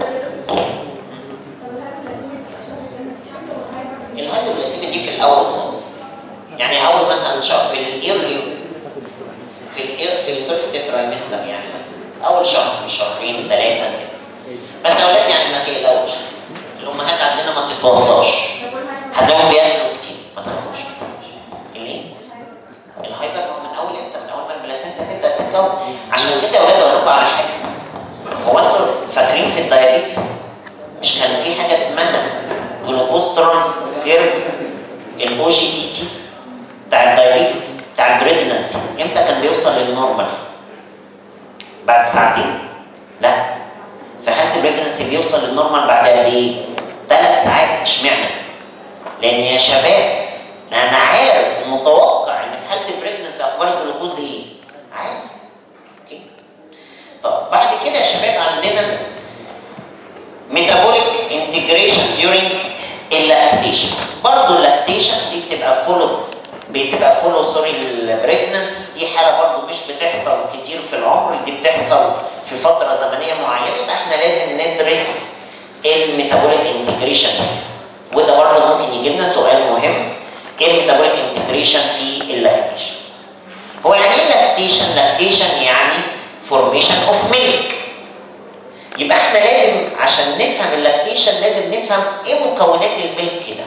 الهايبوغليسيميا دي في الاول خالص يعني اول مثلا شهر في الايرلي في الاير في الفيرست ترايمستر يعني مثلا اول شهر شهرين ثلاثه كده بس يا اولاد يعني ما تقلقوش الامهات عندنا ما تتوصاش هتلاقيهم بياكلوا كتير ما تخافوش ليه؟ الهايبر هو من اول امتى؟ من اول ما البلاسينتا تبدا تتكون عشان كده يا اولاد اقول لكم على حاجه هو انتوا فاكرين في الدايابيتس مش كان في حاجه اسمها جلوكوز ترانس كيرف الاو جي تي تي بتاع الدايابيتس بتاع البريجننسي امتى كان بيوصل للنورمال؟ بعد ساعتين؟ لا في حاله البريجننسي بيوصل للنورمال بعد قد ايه؟ ثلاث ساعات اشمعنى؟ لان يا شباب انا عارف ومتوقع ان في حاله البريجننسي اخبار الجلوكوز ايه؟ عادي اوكي طب بعد كده يا شباب عندنا ميتابوليك انتجريشن during اللاكتيشن برضه اللاكتيشن دي بتبقى فولود بتبقى فولو سوري البريجننسي دي حاله برضه مش بتحصل كتير في العمر دي بتحصل في فتره زمنيه معينه يبقى احنا لازم ندرس الميتابوليك انتجريشن وده برضه ممكن يجي لنا سؤال مهم ايه الميتابوليك انتجريشن في اللاكتيشن هو يعني ايه لاكتيشن لاكتيشن يعني فورميشن اوف ميلك يبقى احنا لازم عشان نفهم اللاكتيشن لازم نفهم ايه مكونات الملك ده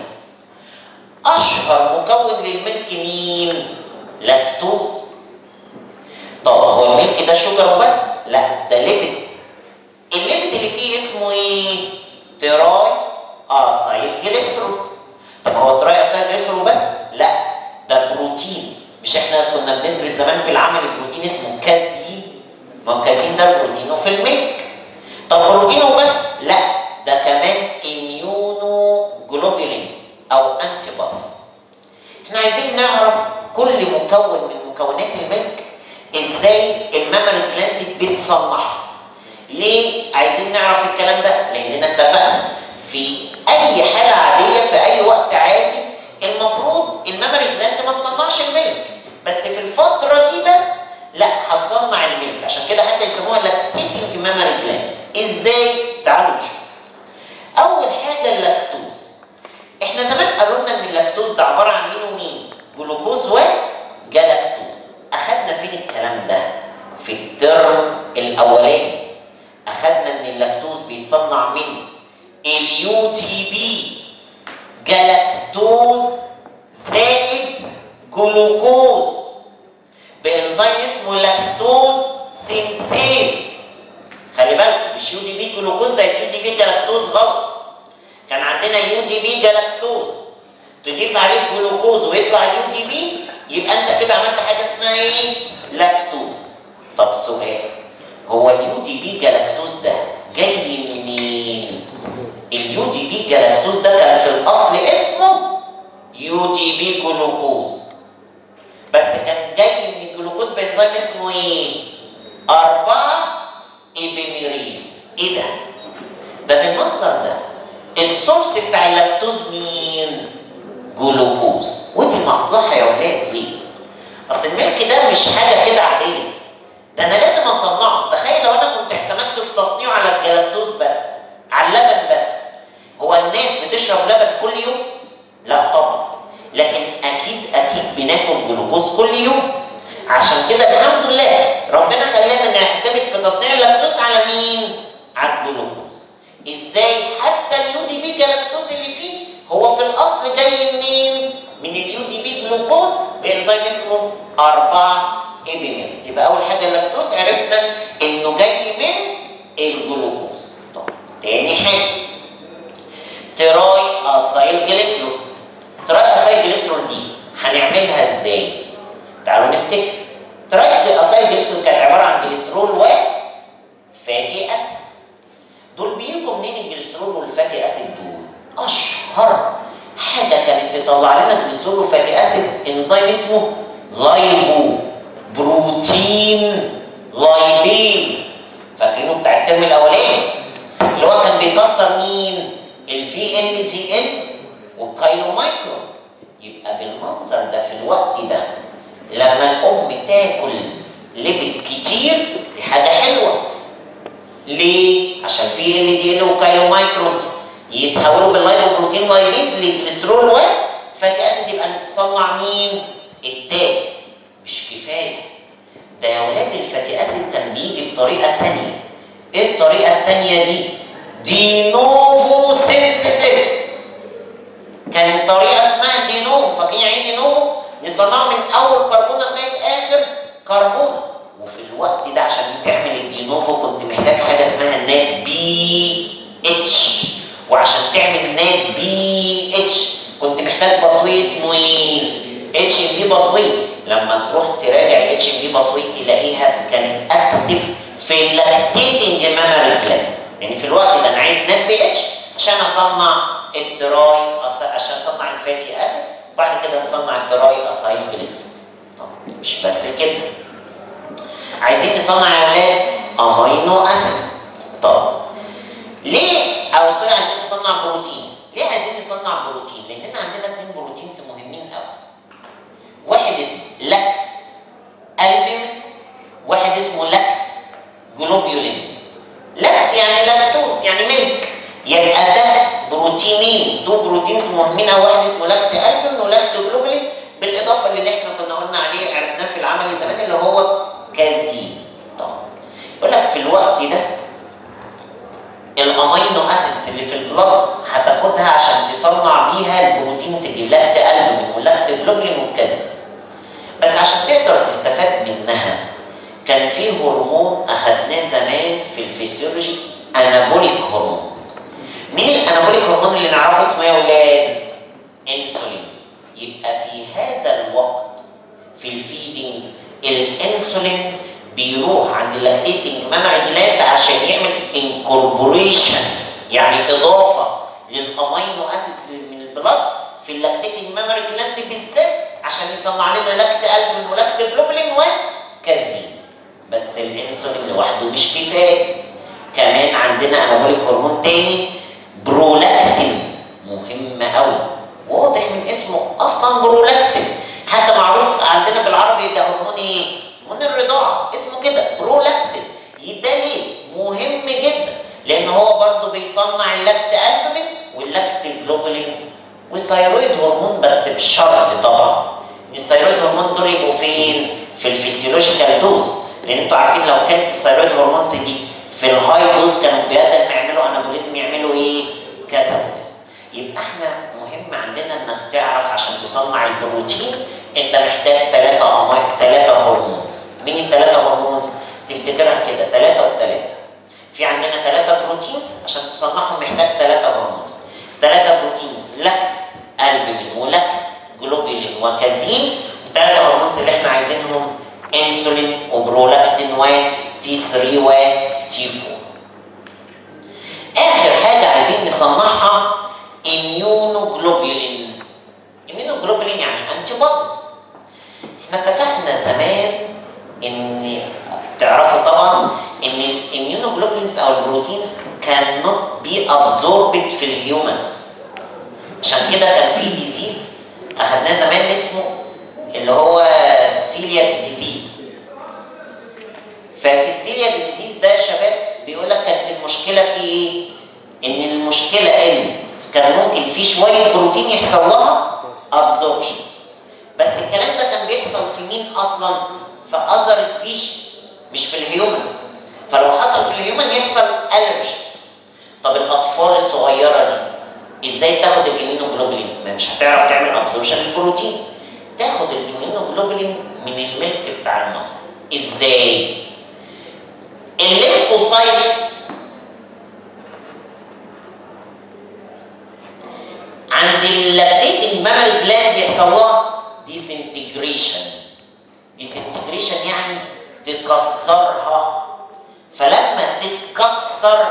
اشهر مكون للملك مين لاكتوز طب هو الملك ده شجر وبس لا ده ليبيد الليبيد اللي فيه اسمه ايه تراي اسايل جليسرول طب هو تراي اسايل جليسرول بس لا ده بروتين مش احنا كنا بندرس زمان في العمل البروتين اسمه كازين ما هو كازين ده البروتين وفي الملك طب بروتين وبس لا ده كمان اميونو جلوبولينز او انتي بوديز احنا عايزين نعرف كل مكون من مكونات الملك ازاي المامري جلاند بتصنعها ليه عايزين نعرف الكلام ده لاننا اتفقنا في اي حاله عاديه في اي وقت عادي المفروض الميموري جلاند ما تصنعش الملك بس في الفتره دي بس لا هتصنع الملك عشان كده حتى يسموها لاكتيتنج ميموري جلاند ازاي تعالوا نشوف اول حاجه اللاكتوز احنا زمان قالوا لنا ان اللاكتوز ده عباره عن مين ومين جلوكوز وجلاكتوز اخدنا فين الكلام ده في الترم الاولاني اخدنا ان اللاكتوز بيتصنع من اليو تي بي جلاكتوز زائد جلوكوز بانزيم اسمه لاكتوز سينسيز خلي بالك مش يو دي بي جلوكوز زائد يو دي بي جلاكتوز غلط كان عندنا يو دي بي جلاكتوز تضيف عليه جلوكوز ويطلع اليو دي بي يبقى انت كده عملت حاجه اسمها ايه؟ لاكتوز طب سؤال هو اليو دي بي جلاكتوز ده جاي منين؟ اليو دي بي جلاكتوز ده كان في الاصل اسمه يو دي بي جلوكوز بس كان جاي من الجلوكوز بانزيم اسمه ايه؟ أربعة إبيميريز إيه ده؟ ده بالمنظر ده السورس بتاع اللاكتوز مين؟ جلوكوز ودي مصلحة يا ولاد ليه؟ أصل الملك ده مش حاجة كده عادية ده أنا لازم أصنعه تخيل لو أنا كنت اعتمدت في تصنيعه على الجلاكتوز بس على اللبن بس هو الناس بتشرب لبن كل يوم؟ لا طبعا لكن أكيد أكيد بناكل جلوكوز كل يوم عشان كده الحمد لله ربنا خلانا نعتمد في تصنيع اللاكتوز على مين؟ على الجلوكوز ازاي حتى اليو دي بي جلاكتوز اللي فيه هو في الاصل جاي منين؟ من اليو دي بي جلوكوز بانزيم اسمه 4 ايبيميرز يبقى اول حاجه اللاكتوز عرفنا انه جاي من الجلوكوز طب تاني حاجه تراي اسايل جليسرول تراي اسايل جليسرول دي هنعملها ازاي؟ تعالوا نفتكر تراي اسايل جليسرول كانت عباره عن جليسرول وفاتي اسيد دول بيجوا منين الجليسرول والفاتي اسيد دول؟ اشهر حاجه كانت تطلع لنا جليسرول وفاتي اسيد انزيم اسمه لايبو بروتين لايبيز فاكرينه بتاع الترم الاولاني اللي هو كان بيكسر مين؟ الفي ان دي ان والكايلو مايكرو يبقى بالمنظر ده في الوقت ده لما الام تاكل لبن كتير دي حاجه حلوه ليه؟ عشان في ال دي ان وكايلو مايكرو يتحولوا باللايبوبروتين لايبيز لجليسرول وفاتي اسيد يبقى نصنع مين؟ التاج مش كفايه ده يا ولاد الفاتي اسيد كان بيجي بطريقه ثانيه ايه الطريقه الثانيه دي؟ دي نوفو سينسيسيس كان طريقه اسمها دي نوفو فاكرين يعني دي نوفو؟ نصنعه من اول كربونه لغايه اخر كربونه وفي الوقت ده عشان تعمل الدينوفو كنت محتاج حاجه اسمها نات بي اتش وعشان تعمل نات بي اتش كنت محتاج بصوي اسمه ايه؟ اتش ام بي بصوي لما تروح تراجع الاتش ام بي بصوي تلاقيها كانت اكتف في اللاكتيتنج ميموري جلاند يعني في الوقت ده انا عايز نات بي اتش عشان اصنع التراي عشان اصنع الفاتي اسيد وبعد كده نصنع التراي اسايل جليسرول طب مش بس كده عايزين نصنع يا ولاد امينو اسيدز طب ليه او سوري عايزين نصنع بروتين ليه عايزين نصنع بروتين لاننا عندنا اثنين بروتينز مهمين قوي واحد اسمه لاكت البيومين واحد اسمه لاكت جلوبيولين لاكت يعني لاكتوز يعني ملك يبقى ده بروتينين دول بروتينز مهمين قوي واحد اسمه لاكت البيومين ولاكت جلوبيولين بالاضافه للي احنا كنا قلنا عليه عرفناه في العمل زمان اللي هو كازين طب يقول لك في الوقت ده الامينو اسيدز اللي في البلد هتاخدها عشان تصنع بيها البروتينز دي لاكت البومين ولاكت جلوبلين والكازين بس عشان تقدر تستفاد منها كان في هرمون اخدناه زمان في الفسيولوجي انابوليك هرمون مين الانابوليك هرمون اللي نعرفه اسمه يا ولاد انسولين يبقى في هذا الوقت في الفيدنج الانسولين بيروح عند اللاكتيتنج ميموري جلاند عشان يعمل انكوربوريشن يعني اضافه للامينو اسيدز من البلاد في اللاكتيتنج ميموري جلاند بالذات عشان يصنع لنا لاكت البومين ولاكت جلوبلين وكازين بس الانسولين لوحده مش كفايه كمان عندنا انابوليك هرمون تاني برولاكتين مهم قوي واضح من اسمه اصلا برولاكتين حتى معروف عندنا بالعربي ده هرمون ايه؟ هرمون الرضاعه اسمه كده برولاكتين ده ليه؟ مهم جدا لان هو برضه بيصنع اللاكت البومين واللاكت جلوبولين والثيرويد هرمون بس بشرط طبعا ان الثيرويد هرمون دول يبقوا فين؟ في الفسيولوجيكال دوز لان انتوا عارفين لو كانت الثيرويد هرمونز دي في الهاي دوز كانوا بدل ما يعملوا انابوليزم يعملوا ايه؟ كاتابوليزم يبقى احنا مهم عندنا انك تعرف عشان تصنع البروتين انت محتاج ثلاثة امايل ثلاثة هرمونز مين الثلاثة هرمونز؟ تفتكرها كده ثلاثة وثلاثة في عندنا ثلاثة بروتينز عشان تصنعهم محتاج ثلاثة هرمونز ثلاثة بروتينز لاكت البومين ولاكت جلوبولين وكازين والثلاثة هرمونز اللي احنا عايزينهم انسولين وبرولاكتين و تي 3 و تي 4 اخر حاجة عايزين نصنعها immunoglobulin immunoglobulin يعني انتي بوديز احنا اتفقنا زمان ان تعرفوا طبعا ان الاميونوجلوبولينز او البروتينز كان نوت بي ابزوربد في الهيومنز عشان كده كان في ديزيز اخدناه زمان اسمه اللي هو سيلياك ديزيز ففي السيلياك ديزيز ده يا شباب بيقول لك كانت المشكله في ايه؟ ان المشكله ان كان ممكن في شويه بروتين يحصل لها ابزوربشن بس الكلام ده كان بيحصل في مين اصلا؟ في اذر سبيشيز مش في الهيومن فلو حصل في الهيومن يحصل الرجي طب الاطفال الصغيره دي ازاي تاخد الاميونوجلوبولين؟ ما مش هتعرف تعمل ابزوربشن للبروتين تاخد الاميونوجلوبولين من الملك بتاع المصل ازاي؟ الليمفوسايتس عند اللاكتيتنج مامل جلاند يحصل لها ديسنتجريشن ديسنتجريشن يعني تكسرها فلما تتكسر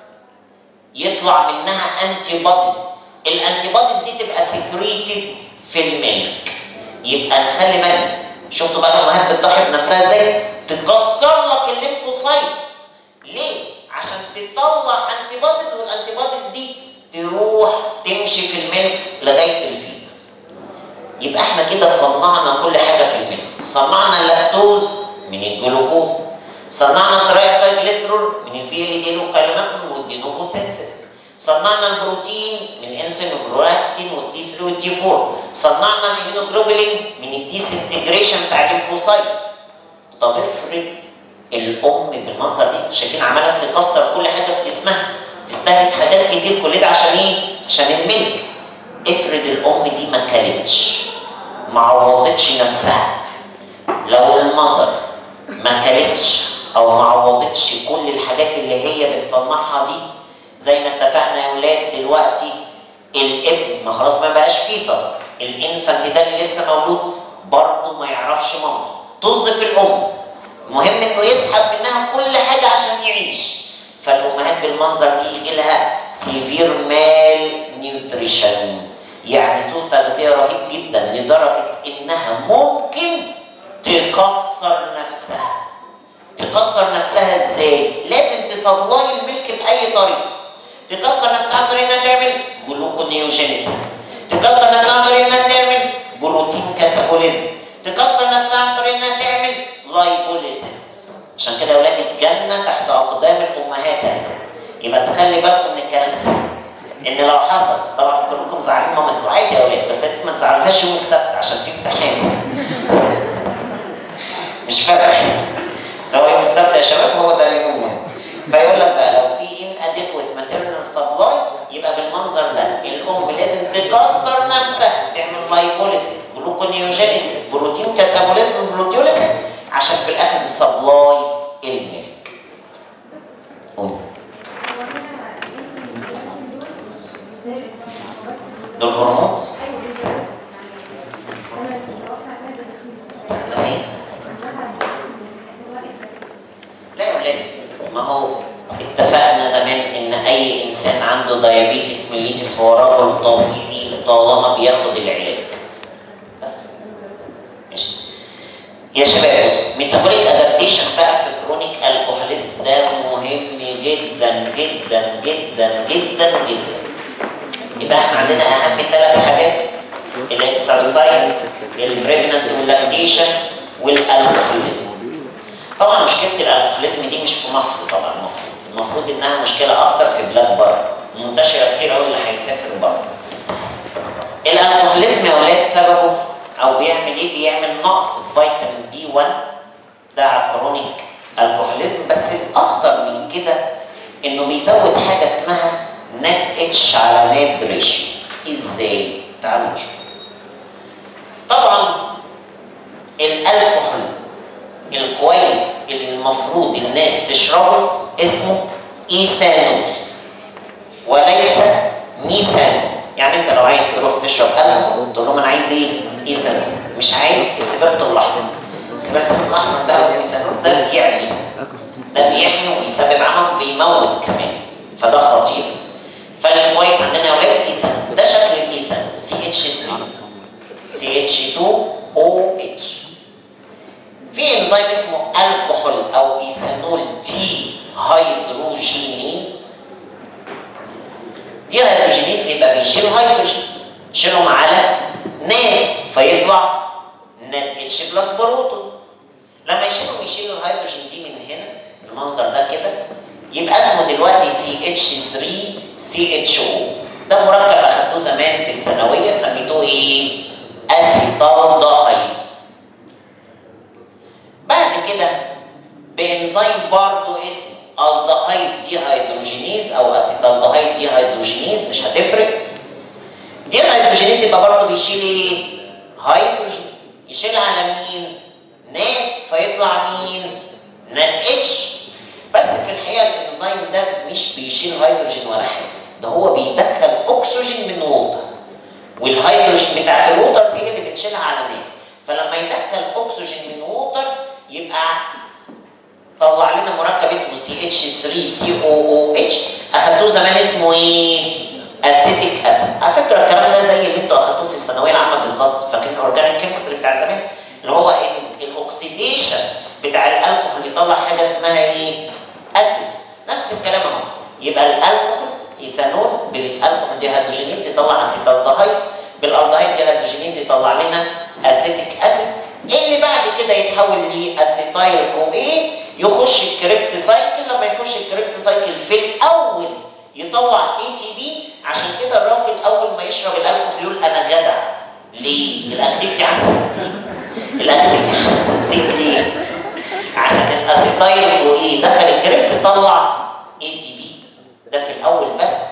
يطلع منها انتي بوديز الانتي بوديز دي تبقى سكريتد في الملك يبقى نخلي بالنا شفتوا بقى الامهات بتضحي بنفسها ازاي تكسر لك الليمفوسايتس ليه عشان تطلع انتي بوديز والانتي بوديز دي تروح تمشي في الملك لغايه الفيتس يبقى احنا كده صنعنا كل حاجه في الملك صنعنا اللاكتوز من الجلوكوز صنعنا الترايسايكليسرول من الفيليدين والكاليماكرون والدينوفوسينسيس صنعنا البروتين من الانسولين والبرولاكتين والتي 3 والتي 4 صنعنا الاميونوجلوبولين من الديسنتجريشن بتاع الليمفوسايتس طب افرض الام بالمنظر ده شايفين عماله تكسر كل حاجه في جسمها تستهلك حاجات كتير كل ده عشان ايه؟ عشان الملك افرض الام دي ما كلتش ما عوضتش نفسها لو المظر ما كلتش او ما عوضتش كل الحاجات اللي هي بتصنعها دي زي ما اتفقنا يا ولاد دلوقتي الابن ما خلاص ما بقاش فيتس الانفانت ده اللي لسه مولود برضه ما يعرفش مامته طز في الام مهم انه يسحب منها كل حاجه عشان يعيش فالامهات بالمنظر دي يجي لها سيفير مال نيوتريشن يعني سوء تغذيه رهيب جدا لدرجه انها ممكن تكسر نفسها تكسر نفسها ازاي؟ لازم تصلاي الملك باي طريقه تكسر نفسها عن طريق انها تعمل جلوكونيوجينيسيس تكسر نفسها عن طريق انها تعمل بروتين كاتابوليزم تكسر نفسها عن طريق انها تعمل لايبوليسيس عشان كده يا اولاد الجنه تحت اقدام الامهات اهي يبقى تخلي بالكم من الكلام ده ان لو حصل طبعا كلكم زعلانين مامتكم عادي يا اولاد بس انتوا ما تزعلوهاش يوم السبت عشان في امتحان مش فارقه سواء يوم السبت يا شباب هو ده اليوم المهم فيقول لك بقى لو في ان اديكويت ماتيرنال سبلاي يبقى بالمنظر ده الام لازم تكسر نفسها تعمل لايبوليسيس جلوكونيوجينيسيس بروتين كاتابوليزم بروتيوليسيس عشان في الاخر تسبلاي الملك قول. دول هرمونز صحيح لا يا ولاد ما هو اتفقنا زمان ان اي انسان عنده دايابيتس ميليتس هو رجل طبيعي طالما بياخد العلاج بس ماشي يا شباب بص ميتابوليك ادابتيشن بقى في كرونيك الكحوليست ده مهم جدا جدا جدا جدا جدا يبقى احنا عندنا اهم ثلاث حاجات الاكسرسايز البريجننسي واللاكتيشن والالكحوليزم طبعا مشكله الالكحوليزم دي مش في مصر طبعا المفروض المفروض انها مشكله اكتر في بلاد بره منتشره كتير قوي اللي هيسافر بره الالكحوليزم يا ولاد سببه او بيعمل ايه بيعمل نقص في فيتامين بي 1 ده على كرونيك الكحوليزم بس الاخطر من كده انه بيزود حاجه اسمها نت اتش على نت ريشيو ازاي تعالوا نشوف طبعا الالكحول الكويس اللي المفروض الناس تشربه اسمه ايثانول وليس ميثانول يعني انت لو عايز تروح تشرب الكحول تقول لهم انا عايز ايه؟ ايثانول مش عايز السبرتو الاحمر السبرتو الاحمر ده او الميثانول ده بيعمي ده بيحمي وبيسبب عمل بيموت كمان فده خطير فالكويس عندنا يا ولاد الايثانول ده شكل الايثانول سي اتش 3 سي اتش 2 او اتش في انزيم اسمه الكحول او ايثانول دي هيدروجينيز دي هيدروجينيز يبقى بيشيل هيدروجين يشيلهم على نات فيطلع نات اتش بلس بروتون لما يشيلهم يشيل الهيدروجين دي من هنا المنظر ده كده يبقى اسمه دلوقتي سي اتش 3 سي اتش او ده مركب اخدتوه زمان في الثانويه سميتوه ايه؟ اسيتالدهايد بعد كده بانزيم برضه اسمه الدهايد دي هيدروجينيز او اسيتالدهايد دي هيدروجينيز مش هتفرق دي هيدروجينيز يبقى برضه بيشيل ايه؟ هيدروجين يشيل على مين؟ نات فيطلع مين؟ نات اتش بس في الحقيقه الانزيم ده مش بيشيل هيدروجين ولا حاجه ده هو بيدخل اكسجين من ووتر والهيدروجين بتاعت الووتر هي اللي بتشيلها على نات فلما يدخل اكسجين من ووتر يبقى طلع لنا مركب اسمه سي اتش 3 سي او او اتش اخدتوه زمان اسمه ايه؟ اسيتيك اسيد على فكره الكلام ده زي اللي انتوا اخدتوه في الثانويه العامه بالظبط فاكرين الاورجانيك كيمستري بتاع زمان اللي هو ال- الاكسيديشن بتاع الالكحول يطلع حاجه اسمها ايه؟ اسيد نفس الكلام اهو يبقى الالكحول ايثانول بالالكحول دي هيدروجينيز يطلع اسيتالدهايد بالالدهايد دي هيدروجينيز يطلع لنا اسيتيك اسيد اللي بعد كده يتحول لاسيتايل كو ايه يخش الكريبس سايكل لما يخش الكريبس سايكل في الاول يطلع اي تي بي عشان كده الراجل اول ما يشرب الالكحول يقول انا جدع ليه؟ الاكتيفيتي عنده بتزيد الاكتيفيتي عنده بتزيد ليه؟ عشان الاسيتايل كو ايه دخل الكريبس طلع اي تي بي ده في الاول بس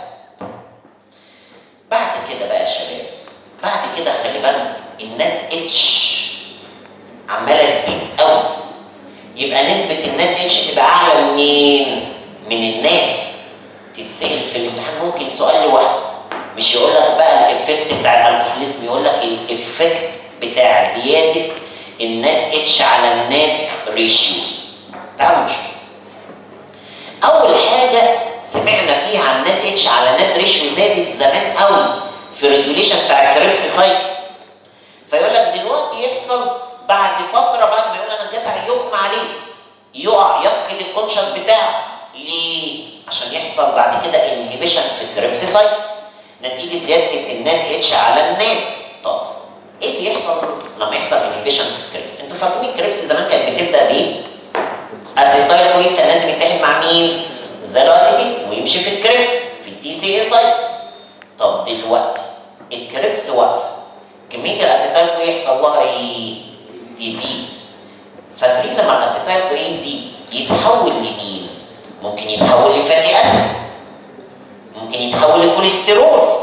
بعد كده بقى يا شباب بعد كده خلي بالك النات اتش عماله تزيد قوي يبقى نسبه النات اتش تبقى اعلى منين؟ من النات تتسال في الامتحان ممكن سؤال لوحده مش يقول لك بقى الافكت بتاع الالكحوليزم يقول لك الافكت بتاع زياده النات اتش على النات ريشيو تعالوا نشوف اول حاجه سمعنا فيها عن نات اتش على نات ريشيو زادت زمان قوي في الريجوليشن بتاع الكريبس سايكل فيقول لك دلوقتي يحصل بعد فتره بعد ما يقول انا الجدع يغمى عليه يقع يفقد الكونشس بتاعه ليه؟ عشان يحصل بعد كده انهبيشن في الكريبس سايكل نتيجه زياده النات اتش على النات طب ايه اللي يحصل لما يحصل انهبيشن في الكريبس؟ انتوا فاكرين الكريبس زمان كانت بتبدا بايه؟ اسيتايل كوين كان لازم يتحد مع مين؟ زالو اسيتيك ويمشي في الكريبس في التي سي اي سايكل طب دلوقتي الكريبس واقفه كميه الاسيتايل كوين يحصل لها ايه؟ تزيد فاكرين لما الاسيتايل كوين يزيد يتحول لمين؟ ممكن يتحول لفاتي اسيد ممكن يتحول لكوليسترول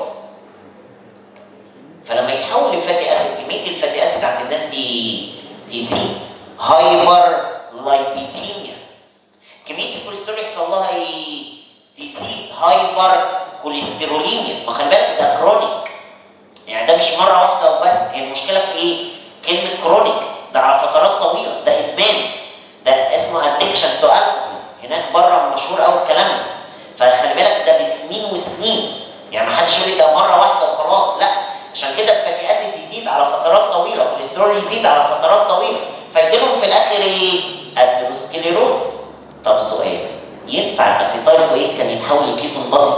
فلما يتحول لفاتي اسيد كميه الفاتي اسيد عند الناس دي تزيد هايبر لايبيديميا كميه الكوليسترول يحصل لها ايه؟ تزيد هايبر كوليستروليميا ما خلي بالك ده كرونيك يعني ده مش مره واحده وبس هي المشكله في ايه؟ كلمه كرونيك ده على فترات طويله ده ادمان ده اسمه ادكشن تو الكحول هناك بره مشهور قوي الكلام ده فخلي بالك ده بسنين وسنين يعني ما حدش يقول لي ده مره واحده وخلاص لا عشان كده الفاتي اسيد يزيد على فترات طويله والكوليسترول يزيد على فترات طويله فيجي لهم في الاخر ايه؟ اثيروسكليروزس طب سؤال ينفع الاسيتايل كويت كان يتحول لكيتون بادي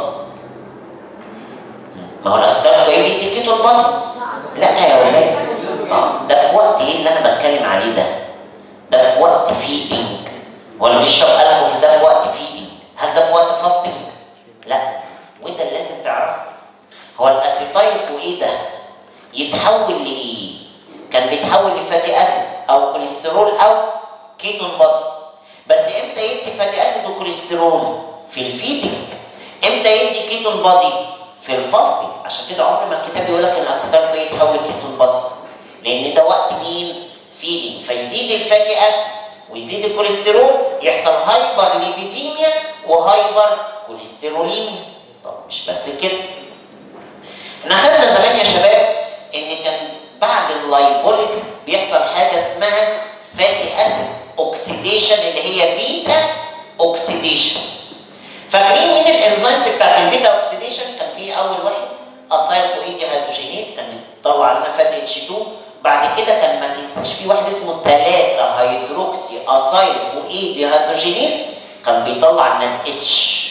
ما هو الاسيتايل كويت بيدي كيتون بادي لا يا ولاد اه ده في وقت ايه اللي انا بتكلم عليه ده ده في وقت فيدنج ولا بيشرب الكحول ده في وقت فيدنج هل ده في وقت فاستنج لا وده اللي لازم تعرفه هو الاسيتايل كويت ده يتحول لايه كان بيتحول لفاتي اسيد او كوليسترول او كيتون بادي بس امتى يدي فاتي اسيد وكوليسترول في الفيدنج امتى يدي كيتون بادي في الفاستنج عشان كده عمر ما الكتاب يقول لك الاسيتال ده يتحول لكيتون بادي لان ده وقت مين فيدنج فيزيد الفاتي اسيد ويزيد الكوليسترول يحصل هايبر ليبيديميا وهايبر كوليستروليميا طب مش بس كده احنا خدنا زمان يا شباب ان كان بعد اللايبوليسيس بيحصل حاجه اسمها فاتي اسيد اوكسيديشن اللي هي بيتا اوكسيديشن فاكرين مين الانزيمز بتاعت البيتا اوكسيديشن كان في اول واحد اسايل كويدي هيدروجينيز كان بيطلع لنا فات اتش 2 بعد كده كان ما تنساش في واحد اسمه 3 هيدروكسي اسايل كويدي هيدروجينيز كان بيطلع النات اتش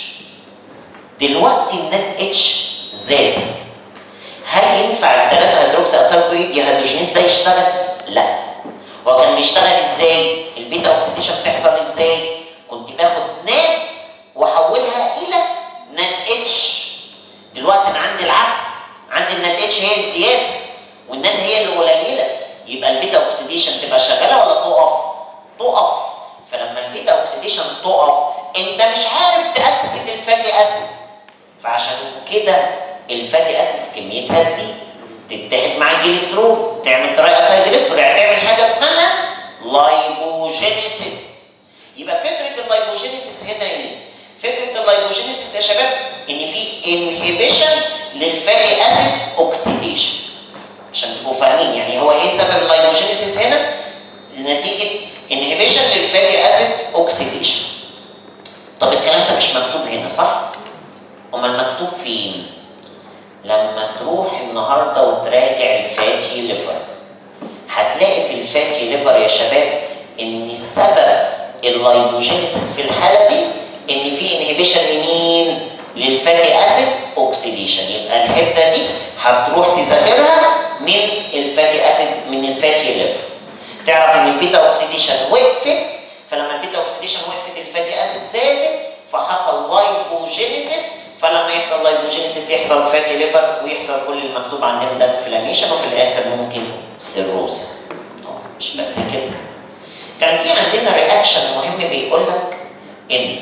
دلوقتي النات اتش زادت هل ينفع الثلاثة هيدروكسي اسايل كويدي هيدروجينيز ده يشتغل؟ لا هو كان بيشتغل ازاي؟ البيتا اوكسيديشن بتحصل ازاي؟ كنت باخد نات واحولها الى نات اتش دلوقتي انا عندي العكس عندي النات اتش هي الزياده والنات هي اللي قليله يبقى البيتا اوكسيديشن تبقى شغاله ولا تقف؟ تقف فلما البيتا اوكسيديشن تقف انت مش عارف تاكسد الفاتي اسيد فعشان كده الفاتي اسيد كميتها تزيد تتحد مع الجليسرول تعمل تراي اسايد جليسرول يعني تعمل حاجه اسمها لايبوجينيسيس يبقى فكره اللايبوجينيسيس هنا ايه؟ فكره اللايبوجينيسيس يا شباب ان في انهبيشن للفاتي اسيد اوكسيديشن عشان تبقوا فاهمين يعني هو ايه سبب اللايبوجينيسيس هنا؟ نتيجه انهبيشن للفاتي اسيد اوكسيديشن طب الكلام ده مش مكتوب هنا صح؟ امال مكتوب فين؟ لما تروح النهارده وتراجع الفاتي ليفر هتلاقي في الفاتي ليفر يا شباب ان السبب اللايبوجينيسيس في الحاله دي ان في انهبيشن لمين؟ للفاتي اسيد اوكسيديشن يبقى الحته دي هتروح تذاكرها من الفاتي اسيد من الفاتي ليفر تعرف ان البيتا اوكسيديشن وقفت فلما البيتا اوكسيديشن وقفت الفاتي اسيد زادت فحصل لايبوجينيسيس فلما يحصل لايبوجينيسيس يحصل فاتي ليفر ويحصل كل المكتوب عندنا ده انفلاميشن وفي الاخر ممكن سيروسيس طبعا مش بس كده كان في عندنا رياكشن مهم بيقول لك ان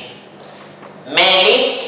ماليت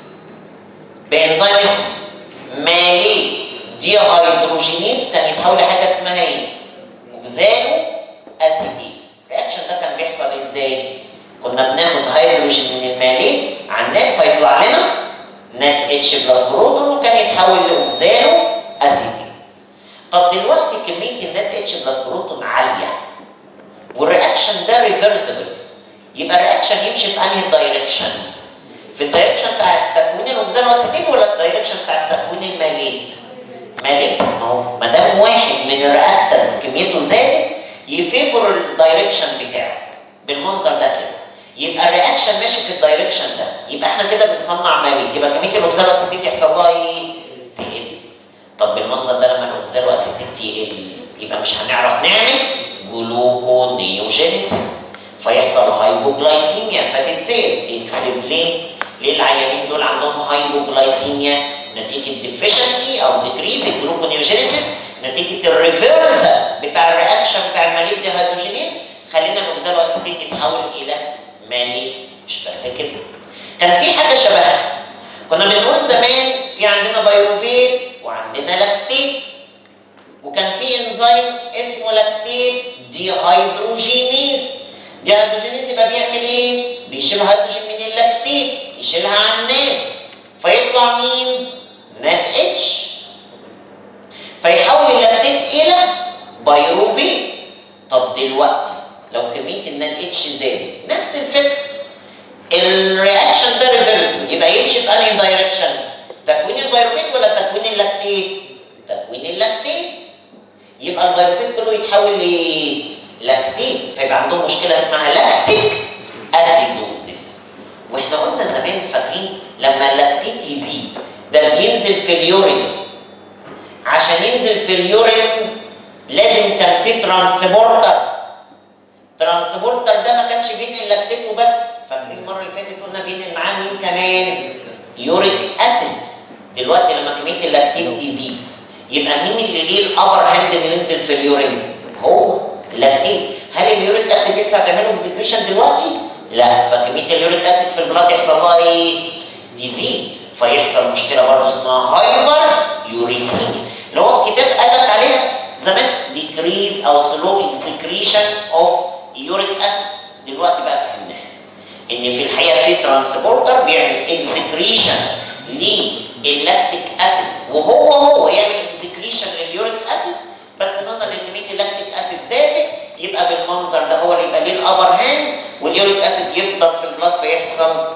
بانزيم اسمه ماليت دي هيدروجينيز كان يتحول لحاجه اسمها ايه؟ اوكزالو اسيديت الرياكشن ده كان بيحصل ازاي؟ كنا بناخد هيدروجين من الماليت على النات فيطلع لنا نات اتش بلس بروتون وكان يتحول لاوكزالو اسيديت طب دلوقتي كميه النات اتش بلس بروتون عاليه والرياكشن ده ريفرسبل يبقى الرياكشن يمشي في انهي دايركشن؟ في الدايركشن بتاع تكوين الاوكزالو اسيتيت ولا الدايركشن بتاع تكوين الماليت؟ ماليت ما هو ما دام واحد من الرياكتنس كميته زادت يفيفور الدايركشن بتاعه بالمنظر ده كده يبقى الرياكشن ماشي في الدايركشن ده يبقى احنا كده بنصنع ماليت يبقى كميه الاوكزالو اسيتيت يحصل لها ايه؟ تقل طب بالمنظر ده لما الاوكزالو اسيتيت يقل يبقى مش هنعرف نعمل جلوكونيوجينيسيس فيحصل هايبوجلايسيميا فتتسال اكسب ليه؟ ليه العيانين دول عندهم هايبوجلايسيميا نتيجه ديفيشنسي او ديكريز الجلوكونيوجينيسيس نتيجه الريفرسال بتاع الرياكشن بتاع الماليت ديهيدروجينيز خلينا الاوكزالو اسيتيت يتحول الى ماليت مش بس كده كان في حاجه شبهها كنا بنقول زمان في عندنا بايروفيت وعندنا لاكتيت وكان في انزيم اسمه لاكتيت ديهيدروجينيز ديهيدروجينيز يبقى بيعمل ايه؟ بيشيل هيدروجين من اللاكتيت يشيلها على النات فيطلع مين؟ نات اتش فيحول اللاكتيت الى بايروفيت طب دلوقتي لو كميه النات اتش زادت نفس الفكره الرياكشن ده ريفرسبل يبقى يمشي في انهي دايركشن؟ تكوين البايروفيت ولا تكوين اللاكتيت؟ تكوين اللاكتيت يبقى البايروفيت كله يتحول للاكتيت فيبقى عندهم مشكله اسمها لاكتيك اسيدوزيس واحنا قلنا زمان فاكرين لما اللاكتيت يزيد ده بينزل في اليورين عشان ينزل في اليورين لازم كان في ترانسبورتر ترانسبورتر ده ما كانش بينقل اللاكتيت وبس فاكرين المره اللي فاتت قلنا بينقل معاه مين كمان يوريك اسيد دلوقتي لما كميه اللاكتيت تزيد يبقى مين اللي ليه الابر هاند انه ينزل في اليورين هو اللاكتيت هل اليوريك اسيد ينفع تعمله اكسكريشن دلوقتي لا فكميه اليوريك اسيد في البلاد يحصل لها ايه تزيد فيحصل مشكله برضه اسمها هايبر يوريسيميا اللي هو الكتاب قال لك عليها زمان decrease او slow excretion of uric acid دلوقتي بقى فهمناها ان في الحقيقه في ترانسبورتر بيعمل اكسكريشن للاكتيك اسيد وهو هو يعمل اكسكريشن لليوريك اسيد بس نظرا لكميه اللاكتيك اسيد زادت يبقى بالمنظر ده هو اللي يبقى ليه الابر هاند واليوريك اسيد يفضل في البلاد فيحصل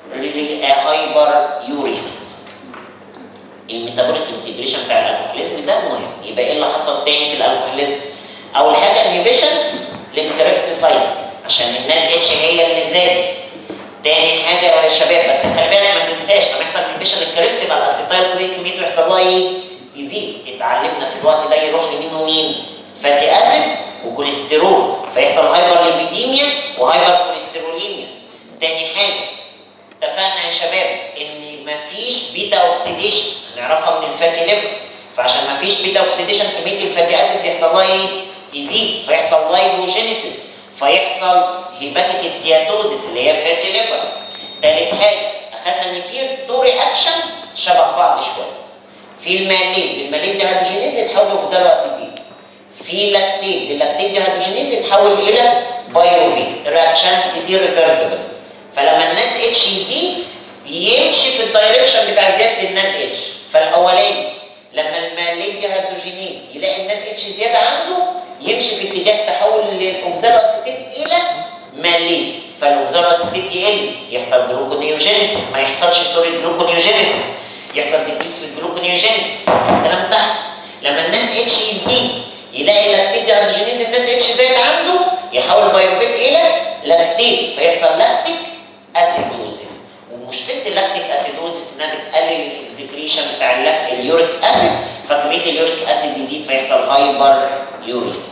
هايبر يوريسي الميتابوليك انتجريشن بتاع الالكوهوليزم ده مهم يبقى ايه اللي حصل تاني في الالكوهوليزم اول حاجه انهبيشن للتريبس سايكل عشان الناد اتش هي اللي زادت تاني حاجه يا شباب بس خلي بالك ما تنساش لما يحصل انهبيشن للكريبس يبقى الاسيتايل كوين كميته يحصل لها ايه؟ يزيد اتعلمنا في الوقت ده يروح لمين ومين؟ فاتي اسيد وكوليسترول فيحصل هايبر ليبيديميا وهايبر كوليستروليميا تاني حاجه اتفقنا يا شباب ان مفيش بيتا اوكسيديشن هنعرفها من الفاتي ليفر فعشان مفيش بيتا اوكسيديشن كميه الفاتي اسيد يحصل لها ايه؟ تزيد فيحصل لايبوجينيسيس فيحصل هيباتيك ستياتوزيس اللي هي فاتي ليفر تالت حاجه اخدنا ان في تو رياكشنز شبه بعض شويه في المالين المالين ديهيدروجينيز يتحول لاوكزالو اسيتيل في لاكتيت اللاكتيت ديهيدروجينيز يتحول الى بايروفين رياكشنز دي ريفرسبل فلما النات اتش يزيد يمشي في الدايركشن بتاع زياده النات اتش فالاولاني لما المالين ديهيدروجينيز يلاقي النات اتش زياده عنده يمشي في اتجاه تحول الاوكزالو اسيتيت الى مالين فالاوكزالو اسيتيت يقل يحصل جلوكونيوجينيسيس ما يحصلش سوري جلوكونيوجينيسيس يحصل ديكريس في الجلوكونيوجينيسيس بس الكلام ده لما النات اتش يزيد يلاقي لاكتيت ديهيدروجينيز النات اتش زايد عنده يحول بايروفيت الى لاكتيت فيحصل لاكتيك اسيدوزيس ومشكله اللاكتيك اسيدوزيس انها بتقلل الاكسكريشن بتاع اللاك- اليوريك اسيد فكميه اليوريك اسيد يزيد فيحصل هايبر يوريس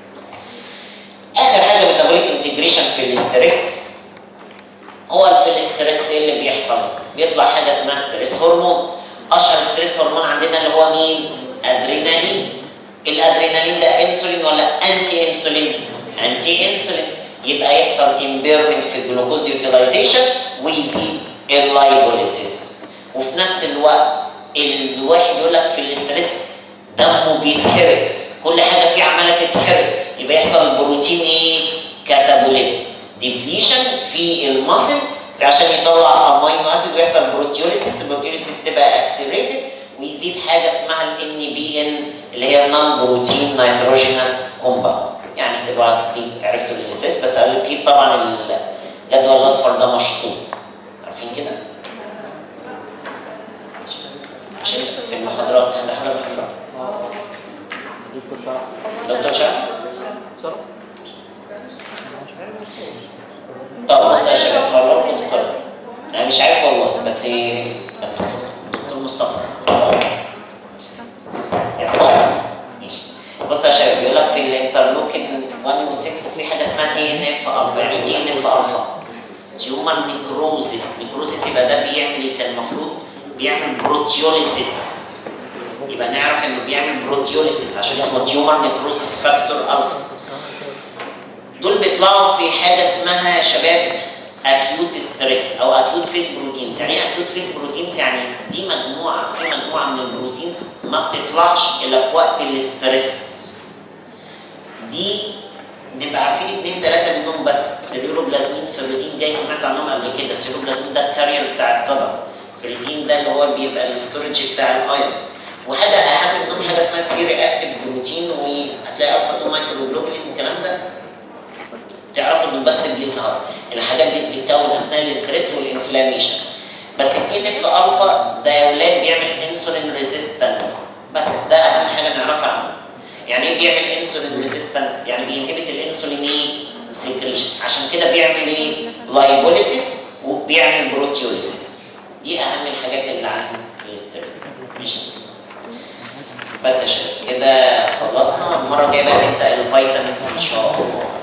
اخر حاجه ميتابوليك انتجريشن في الاستريس هو في الاستريس ايه اللي بيحصل؟ بيطلع حاجه اسمها ستريس هرمون اشهر ستريس هرمون عندنا اللي هو مين؟ ادرينالين الادرينالين ده انسولين ولا انتي انسولين؟ انتي انسولين يبقى يحصل امبيرمنت في الجلوكوز يوتيلايزيشن ويزيد اللايبوليسيس وفي نفس الوقت الواحد يقول لك في الاستريس دمه بيتحرق كل حاجه فيه عماله تتحرق يبقى يحصل بروتين ايه؟ كاتابوليزم ديبليشن في المصل عشان يطلع امينو اسيد ويحصل بروتيوليسيس البروتيوليسيس تبقى اكسلريتد ويزيد حاجه اسمها الان بي ان اللي هي النون بروتين نيتروجينس كومباوندز يعني تبقى عرفتوا الاستريس بس اكيد طبعا الجدول الاصفر ده مشطوب عارفين كده؟ عشان في المحاضرات عند حضر المحاضرات دكتور شرح دكتور شرح شرح طب بص يا شباب هقول لكم الصراحه انا مش عارف والله بس كان دكتور مصطفى صح؟ يا باشا. ماشي. بص يا شباب بيقول لك في الانترلوكين 1 و 6 في حاجه اسمها تي ان اف الفا يعني تي ان اف الفا تيومر نيكروزيس نيكروزيس يبقى ده بيعمل ايه كان المفروض بيعمل بروتيوليسيس يبقى نعرف انه بيعمل بروتيوليسيس عشان اسمه تيومر نيكروزيس فاكتور الفا دول بيطلعوا في حاجه اسمها يا شباب اكيوت ستريس او اكيوت فيس بروتينز يعني ايه اكيوت فيس بروتينز يعني دي مجموعه في مجموعه من البروتينز ما بتطلعش الا في وقت الاستريس دي نبقى عارفين اثنين ثلاثه منهم بس سيلولوبلازمين فيروتين جاي سمعت عنهم قبل كده السيلولوبلازمين ده الكارير بتاع الكبر فيروتين ده اللي هو بيبقى الاستورج بتاع الايون وحاجه اهم منهم حاجه اسمها السيري اكتيف بروتين وهتلاقي الفا 2 مايكروجلوبولين والكلام ده تعرفوا انه بس بيظهر الحاجات دي بتتكون اثناء الاستريس والانفلاميشن بس التي اف الفا ده يا ولاد بيعمل انسولين ريزيستنس بس ده اهم حاجه نعرفها عنه يعني ايه بيعمل انسولين ريزيستنس يعني بينهبت الانسولين ايه سكريشن عشان كده بيعمل ايه لايبوليسيس وبيعمل بروتيوليسيس دي اهم الحاجات اللي عن الاسترس ماشي بس يا شباب كده خلصنا المره الجايه بقى نبدا الفيتامينز ان شاء الله